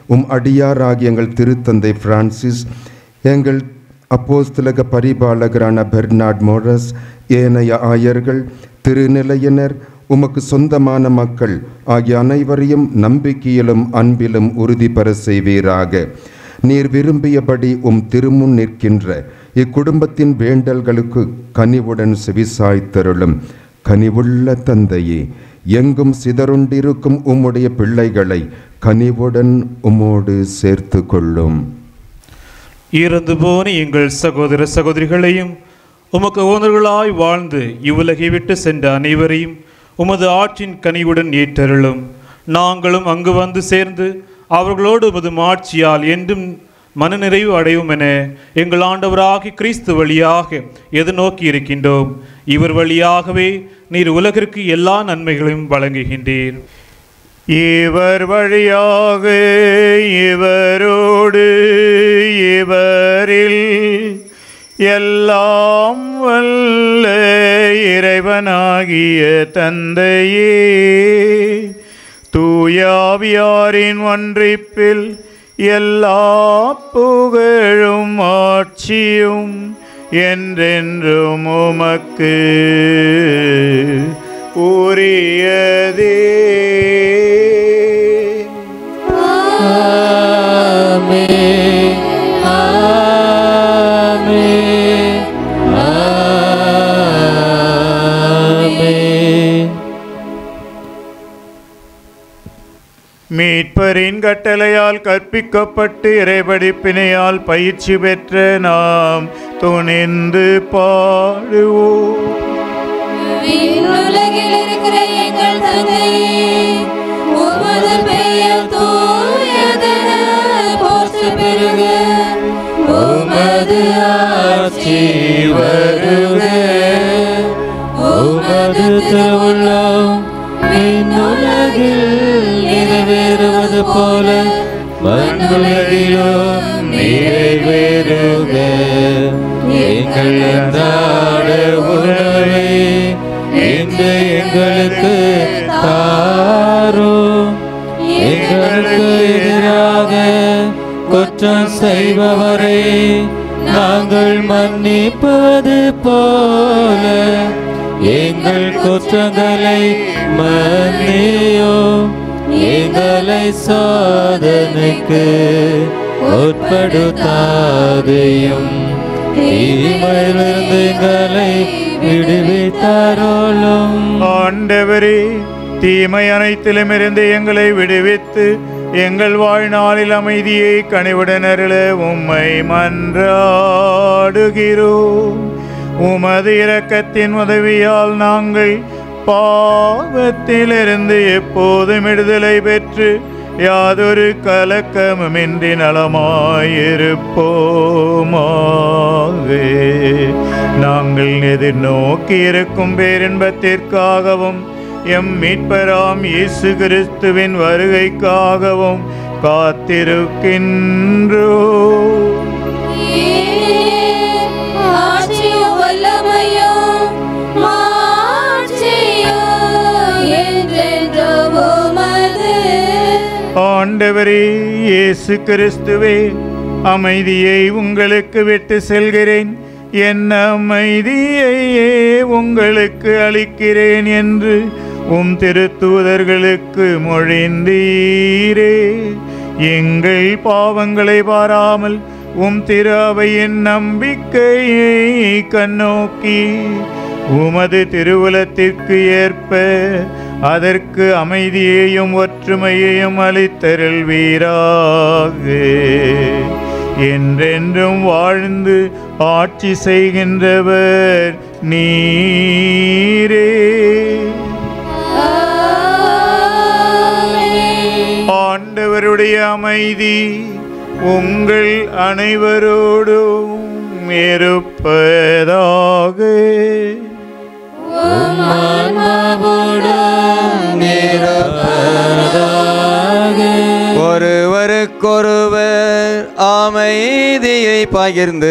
உம் அடியாராகிய எங்கள் திருத்தந்தை பிரான்சிஸ் எங்கள் அப்போஸ்தலக பரிபாலகரான பெர்னாட் மோரஸ் ஏனைய ஆயர்கள் திருநிலையினர் உமக்கு சொந்தமான மக்கள் ஆகிய அனைவரையும் நம்பிக்கையிலும் அன்பிலும் உறுதி பெற செய்வீராக நீர் விரும்பியபடி உம் திருமுன் நிற்கின்ற இக்குடும்பத்தின் வேண்டல்களுக்கு கனிவுடன் செவிசாய்த்தருளும் கனிவுள்ள தந்தையே எங்கும் சிதறுண்டிருக்கும் உம்முடைய பிள்ளைகளை கனிவுடன் உம்மோடு சேர்த்து கொள்ளும் இறந்து போன எங்கள் சகோதர சகோதரிகளையும் உமக்கு உணர்களாய் வாழ்ந்து இவ்வுலகை விட்டு சென்ற அனைவரையும் உமது ஆற்றின் கனிவுடன் ஏற்றருளும் நாங்களும் அங்கு வந்து சேர்ந்து அவர்களோடு உமது மாட்சியால் என்றும் மனநிறைவு அடையும் என எங்கள் ஆண்டவராகி கிறிஸ்து வழியாக எதிர்நோக்கி இருக்கின்றோம் இவர் வழியாகவே நீர் உலகிற்கு எல்லா நன்மைகளையும் வழங்குகின்றீர் இவர் வழியாக இவரோடு இவரில் எல்லாம் வல்ல இறைவனாகிய தந்தையே தூயாவியாரின் ஒன்றிப்பில் எல்லா புகழும் ஆட்சியும் என்றென்றும் உமக்கு உரியதே ஆமென் ஆமென் ஆமென் மீட்பரின் கட்டளையால் கற்பிக்கப்பட்டு இறைபடிப்பினையால் பயிற்சி பெற்ற நாம் துணிந்து பாடுவோம் விண்ணுலகில் இருக்கிற எங்கள் தந்தையே உமது பெயர் தூயதென போற்று பெறுக உமது ஆட்சி வருக உமது திருவுள்ளம் விண்ணுலகில் நிறைவேறுவது போல மண்ணுலகிலும் நிறைவேறுக எங்கள் அன்றாட உணவை இன்று எங்களுக்கு தாரும் எங்களுக்கு எதிராக குற்றம் செய்பவரை நாங்கள் மன்னிப்பது போல எங்கள் குற்றங்களை மன்னியும் எங்களை சோதனைக்கு உட்படுத்தாதையும் தீமையிலிருந்து எங்களை விடுவித்தாரோலும் ஆண்டவரே தீமை அனைத்திலுமிருந்து எங்களை விடுவித்து எங்கள் வாழ்நாளில் அமைதியை கனிவுடன் அருள உம்மை மன்றாடுகிறோம் உமது இரக்கத்தின் உதவியால் நாங்கள் பாவத்திலிருந்து எப்போதும் விடுதலை பெற்று யாதொரு கலக்கமுமின்றி நலமாயிருப்போமாக நாங்கள் எதிர்நோக்கி இருக்கும் பேரின்பத்திற்காகவும் எம் மீட்பராம் இயேசு கிறிஸ்துவின் வருகைக்காகவும் காத்திருக்கின்றோ ஆட்சியும் வல்லமையும் மாட்சியும் என்றென்றும் உமது ஆண்டவரே இயேசு கிறிஸ்துவே அமைதியை உங்களுக்கு விட்டு செல்கிறேன் என் அமைதியையே உங்களுக்கு அளிக்கிறேன் என்று உம் திருத்தூதர்களுக்கு மொழிந்தீரே எங்கள் பாவங்களை பாராமல் உம் திரு அவையின் நம்பிக்கையை கண்ணோக்கி உமது திருவுலத்திற்கு ஏற்ப அதற்கு அமைதியையும் ஒற்றுமையையும் அளித்தருள்வீராக என்றென்றும் வாழ்ந்து ஆட்சி செய்கின்றவர் நீரே ஆண்டவருடைய அமைதி உங்கள் அனைவரோடும் இருப்பதாக ஒருவருக்கொருவர் அமைதியை பகிர்ந்து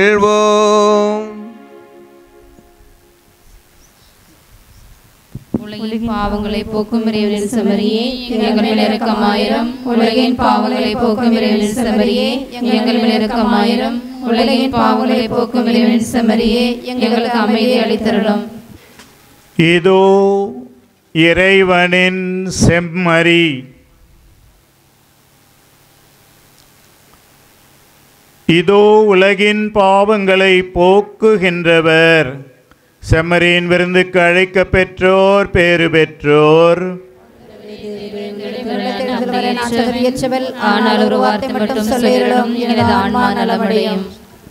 மகிழ்வோம் உலகின் உலகின் பாவங்களை போக்கும் இறைவனின் செமரியே எங்கள் மேல் இரக்கமாயிரம் உலகின் பாவங்களை போக்கும் இறைவனின் செமரியே எங்கள் மேல் இரக்கமாயிரம் உலகின் பாவங்களை போக்கும் இறைவனின் செமரியே எங்களுக்கு அமைதி அளித்தருளும் இதோ இறைவனின் செம்மறி இதோ உலகின் பாவங்களை போக்குகின்றவர் செம்மறியின் விருந்துக்கு அழைக்க பெற்றோர் பேறு பெற்றோர் ஆனால் ஒரு வார்த்தை மட்டும் சொல்லிடலும் எனது ஆன்மா நலமடையும்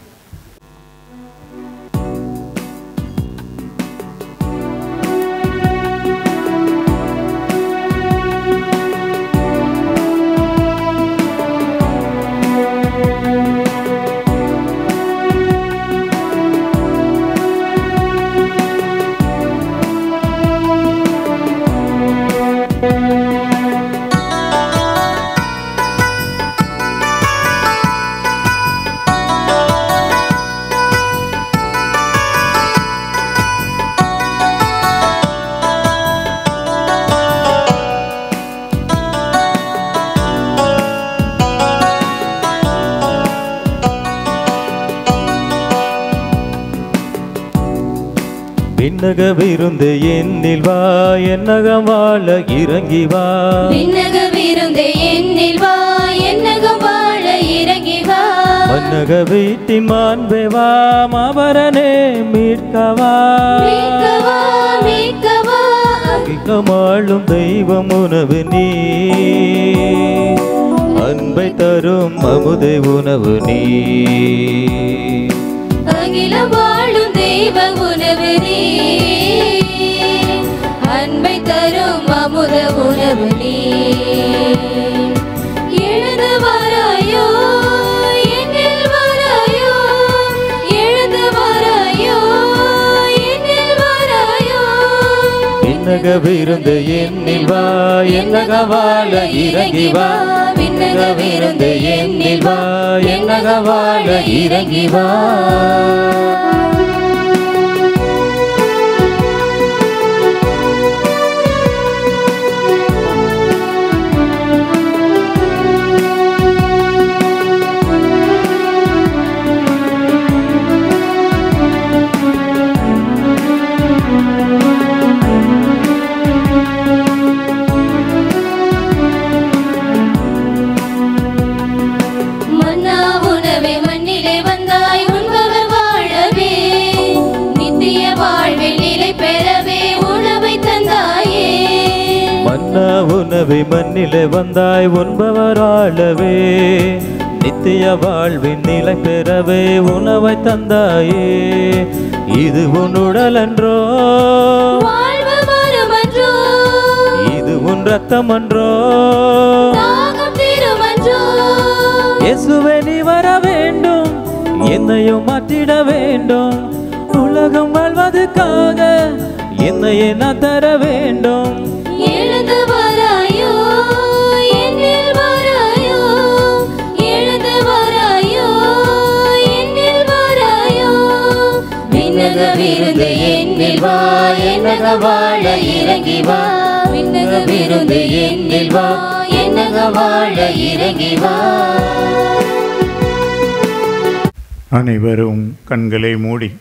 விண்ணக விருந்து என்னில் வா என்னகம் வாழ இறங்கி வா விண்ணக விருந்தே என்னில் வா என்னகம் வாழ இறங்கி வா மன்னக வீட்டின் மாண்பே வா மாபரனே மீட்கவா மீட்கவா மீட்கவா கிக்கமாளும் தெய்வம் உணவு நீ அன்பை தரும் அமுதை உணவு நீ அகிலம் வாழும் தெய்வ உணவு நீ அன்பை தரும் அமுத உணவு நீ எழுந்து வராயோ என்னில் வராயோ எழுந்து வராயோ என்னில் வராயோ விண்ணக விருந்து என்னில் வா என்னக வாழ இறங்கி வா விண்ணக விருந்து என்னில் வா என்னக வாழ இறங்கி வா மன்னா உணவே மண்ணிலே வந்தாய் உண்பவர் வாழவே நித்திய வாழ்வில் நிலை பெறவே உணவை தந்தாயே மன்னா உணவை மண்ணிலே வந்தாய் உண்பவர் ஆளவே நித்திய வாழ்வின் நிலை பெறவே உணவை தந்தாயே இது உன் உடல் என்றோ வாழ்வு மரமன்றோ இது உன் ரத்தம் என்றோ தாகம் தீருமன்றோ இயேசுவே நீ வர வேண்டும் என்னையும் மாற்றிட வேண்டும் உலகம் வாழ்வதற்காக என்னையே நான் தர வேண்டும் எழுந்து வராயோ என்னில் வராயோ எழுந்து வராயோ என்னில் வராயோ விண்ணக விருந்து என்னில் வா என்னக வாழ இறங்கி வா விண்ணக விருந்து என்னில் வா என்னக வாழ இறங்கி வா அனைவரும் கண்களை மூடி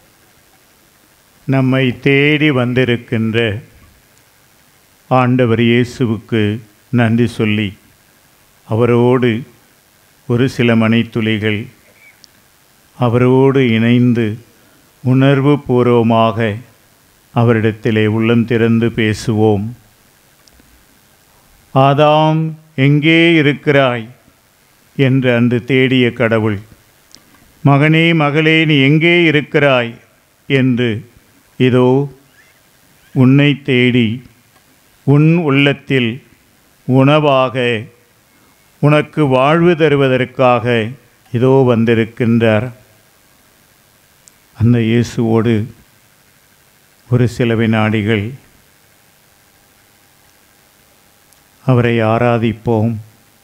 நம்மை தேடி வந்திருக்கின்ற ஆண்டவர் இயேசுவுக்கு நன்றி சொல்லி அவரோடு ஒரு சில மணித்துளிகள் அவரோடு இணைந்து உணர்வு பூர்வமாக அவரிடத்திலே உள்ளம் திறந்து பேசுவோம் ஆதாம் எங்கே இருக்கிறாய் என்று அன்று தேடிய கடவுள் மகனே மகளே நீ எங்கே இருக்கிறாய் என்று இதோ உன்னை தேடி உன் உள்ளத்தில் உணவாக உனக்கு வாழ்வு தருவதற்காக இதோ வந்திருக்கின்றார் அந்த இயேசுவோடு ஒரு சில வினாடிகள் அவரை ஆராதிப்போம்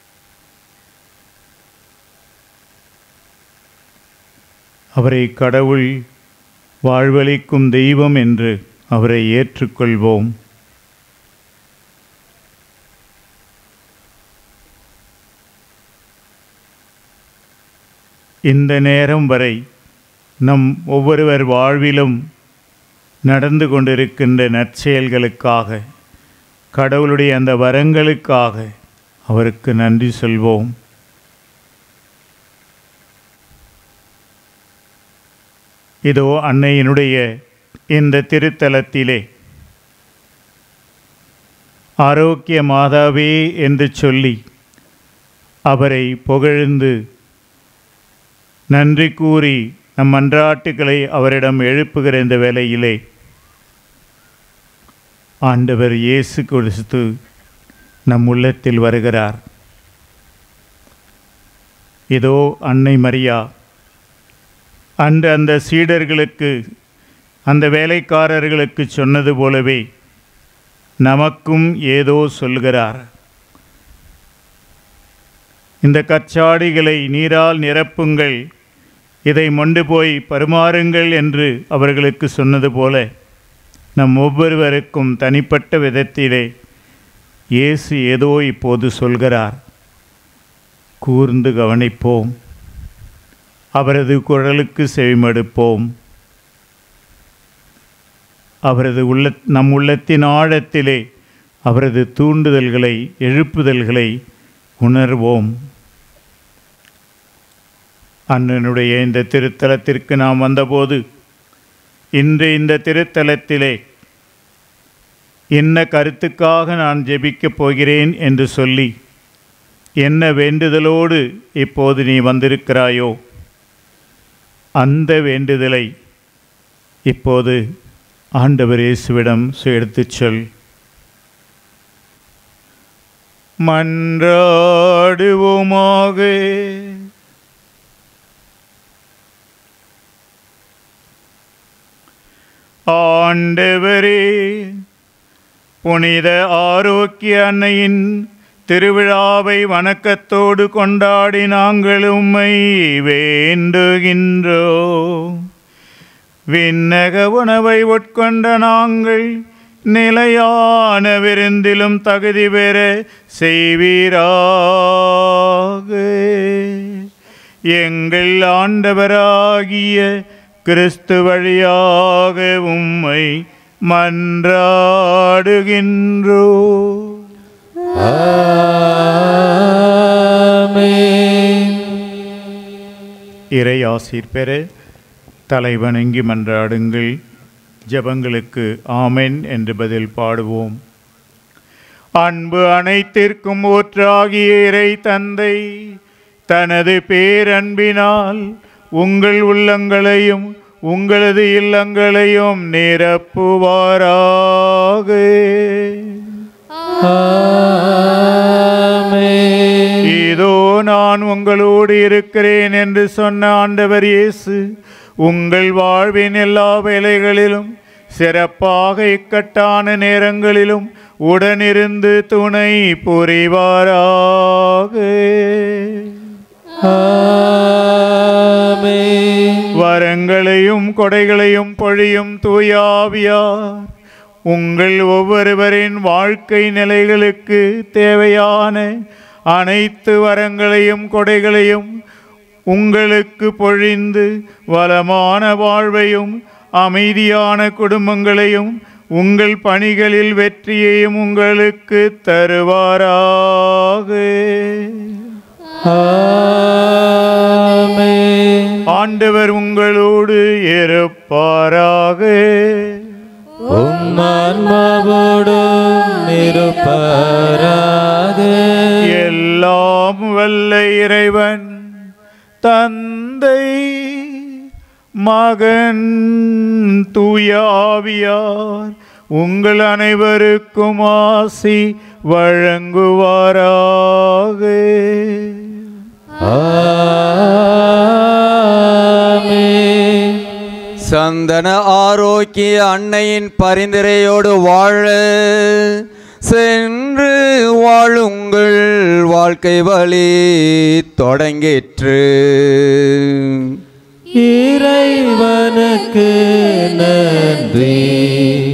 அவரை கடவுள் வாழ்வளிக்கும் தெய்வம் என்று அவரை ஏற்றுக்கொள்வோம் இந்த நேரம் வரை நம் ஒவ்வொருவர் வாழ்விலும் நடந்து கொண்டிருக்கின்ற நற்செயல்களுக்காக கடவுளுடைய அந்த வரங்களுக்காக அவருக்கு நன்றி சொல்வோம் இதோ அன்னையினுடைய இந்த திருத்தலத்திலே ஆரோக்கிய மாதாவே என்று சொல்லி அவரை புகழ்ந்து நன்றி கூறி நம் மன்றாட்டுக்களை அவரிடம் எழுப்புகிற இந்த வேளையிலே ஆண்டவர் இயேசு கிறிஸ்து நம் உள்ளத்தில் வருகிறார் இதோ அன்னை மரியா அன்று அந்த சீடர்களுக்கு அந்த வேலைக்காரர்களுக்கு சொன்னது போலவே நமக்கும் ஏதோ சொல்கிறார் இந்த கச்சாடிகளை நீரால் நிரப்புங்கள் இதை மொண்டு போய் பரிமாறுங்கள் என்று அவர்களுக்கு சொன்னது போல நம் ஒவ்வொருவருக்கும் தனிப்பட்ட விதத்திலே இயேசு ஏதோ இப்போது சொல்கிறார் கூர்ந்து கவனிப்போம் அவரது குரலுக்கு செவிமடுப்போம் அவரது உள்ள நம் உள்ளத்தின் ஆழத்திலே அவரது தூண்டுதல்களை எழுப்புதல்களை உணர்வோம் அண்ணனுடைய இந்த திருத்தலத்திற்கு நாம் வந்தபோது இன்று இந்த திருத்தலத்திலே என்ன கருத்துக்காக நான் ஜெபிக்கப் போகிறேன் என்று சொல்லி என்ன வேண்டுதலோடு இப்போது நீ வந்திருக்கிறாயோ அந்த வேண்டுதலை இப்போது ஆண்டவர் இயேசுவிடம் எடுத்துச் சொல் மன்றாடுவோமாக ஆண்டவரே புனித ஆரோக்கிய அன்னையின் திருவிழாவை வணக்கத்தோடு கொண்டாடி நாங்கள் உம்மை வேண்டுகின்றோம் விண்ணக உணவை உட்கொண்ட நாங்கள் நிலையான விருந்திலும் தகுதி பெற செய்வீராக எங்கள் ஆண்டவராகிய கிறிஸ்து வழியாக உம்மை மன்றாடுகின்றோ இறை ஆசீர் பெற தலைவணங்கி மன்றாடுங்கள் ஜெபங்களுக்கு ஆமென் என்று பதில் பாடுவோம் அன்பு அனைத்திற்கும் ஊற்றாகிய இறை தந்தை தனது பேரன்பினால் உங்கள் உள்ளங்களையும் உங்களது இல்லங்களையும் நிரப்புவாராக இதோ நான் உங்களோடு இருக்கிறேன் என்று சொன்ன ஆண்டவர் இயேசு உங்கள் வாழ்வின் எல்லா வேலைகளிலும் சிறப்பாக இக்கட்டான நேரங்களிலும் உடனிருந்து துணை புரிவாராக வரங்களையும் கொடைகளையும் பொழியும் தூயாவியார் உங்கள் ஒவ்வொருவரின் வாழ்க்கை நிலைகளுக்கு தேவையான அனைத்து வரங்களையும் கொடைகளையும் உங்களுக்கு பொழிந்து வளமான வாழ்வையும் அமைதியான குடும்பங்களையும் உங்கள் பணிகளில் வெற்றியையும் உங்களுக்கு தருவாராக ஆண்டவர் உங்களோடு இருப்பாராக உம்மான்மாவோடும் இருப்பாராக எல்லாம் வல்ல இறைவன் தந்தை மகன் தூயாவியார் உங்கள் அனைவருக்கும் ஆசி வழங்குவாராக சந்தன ஆரோக்கிய அன்னையின் பரிந்துரையோடு வாழ சென்று வாழுங்கள் வாழ்க்கை வழி தொடங்கிற்று இறைவனுக்கு நன்றி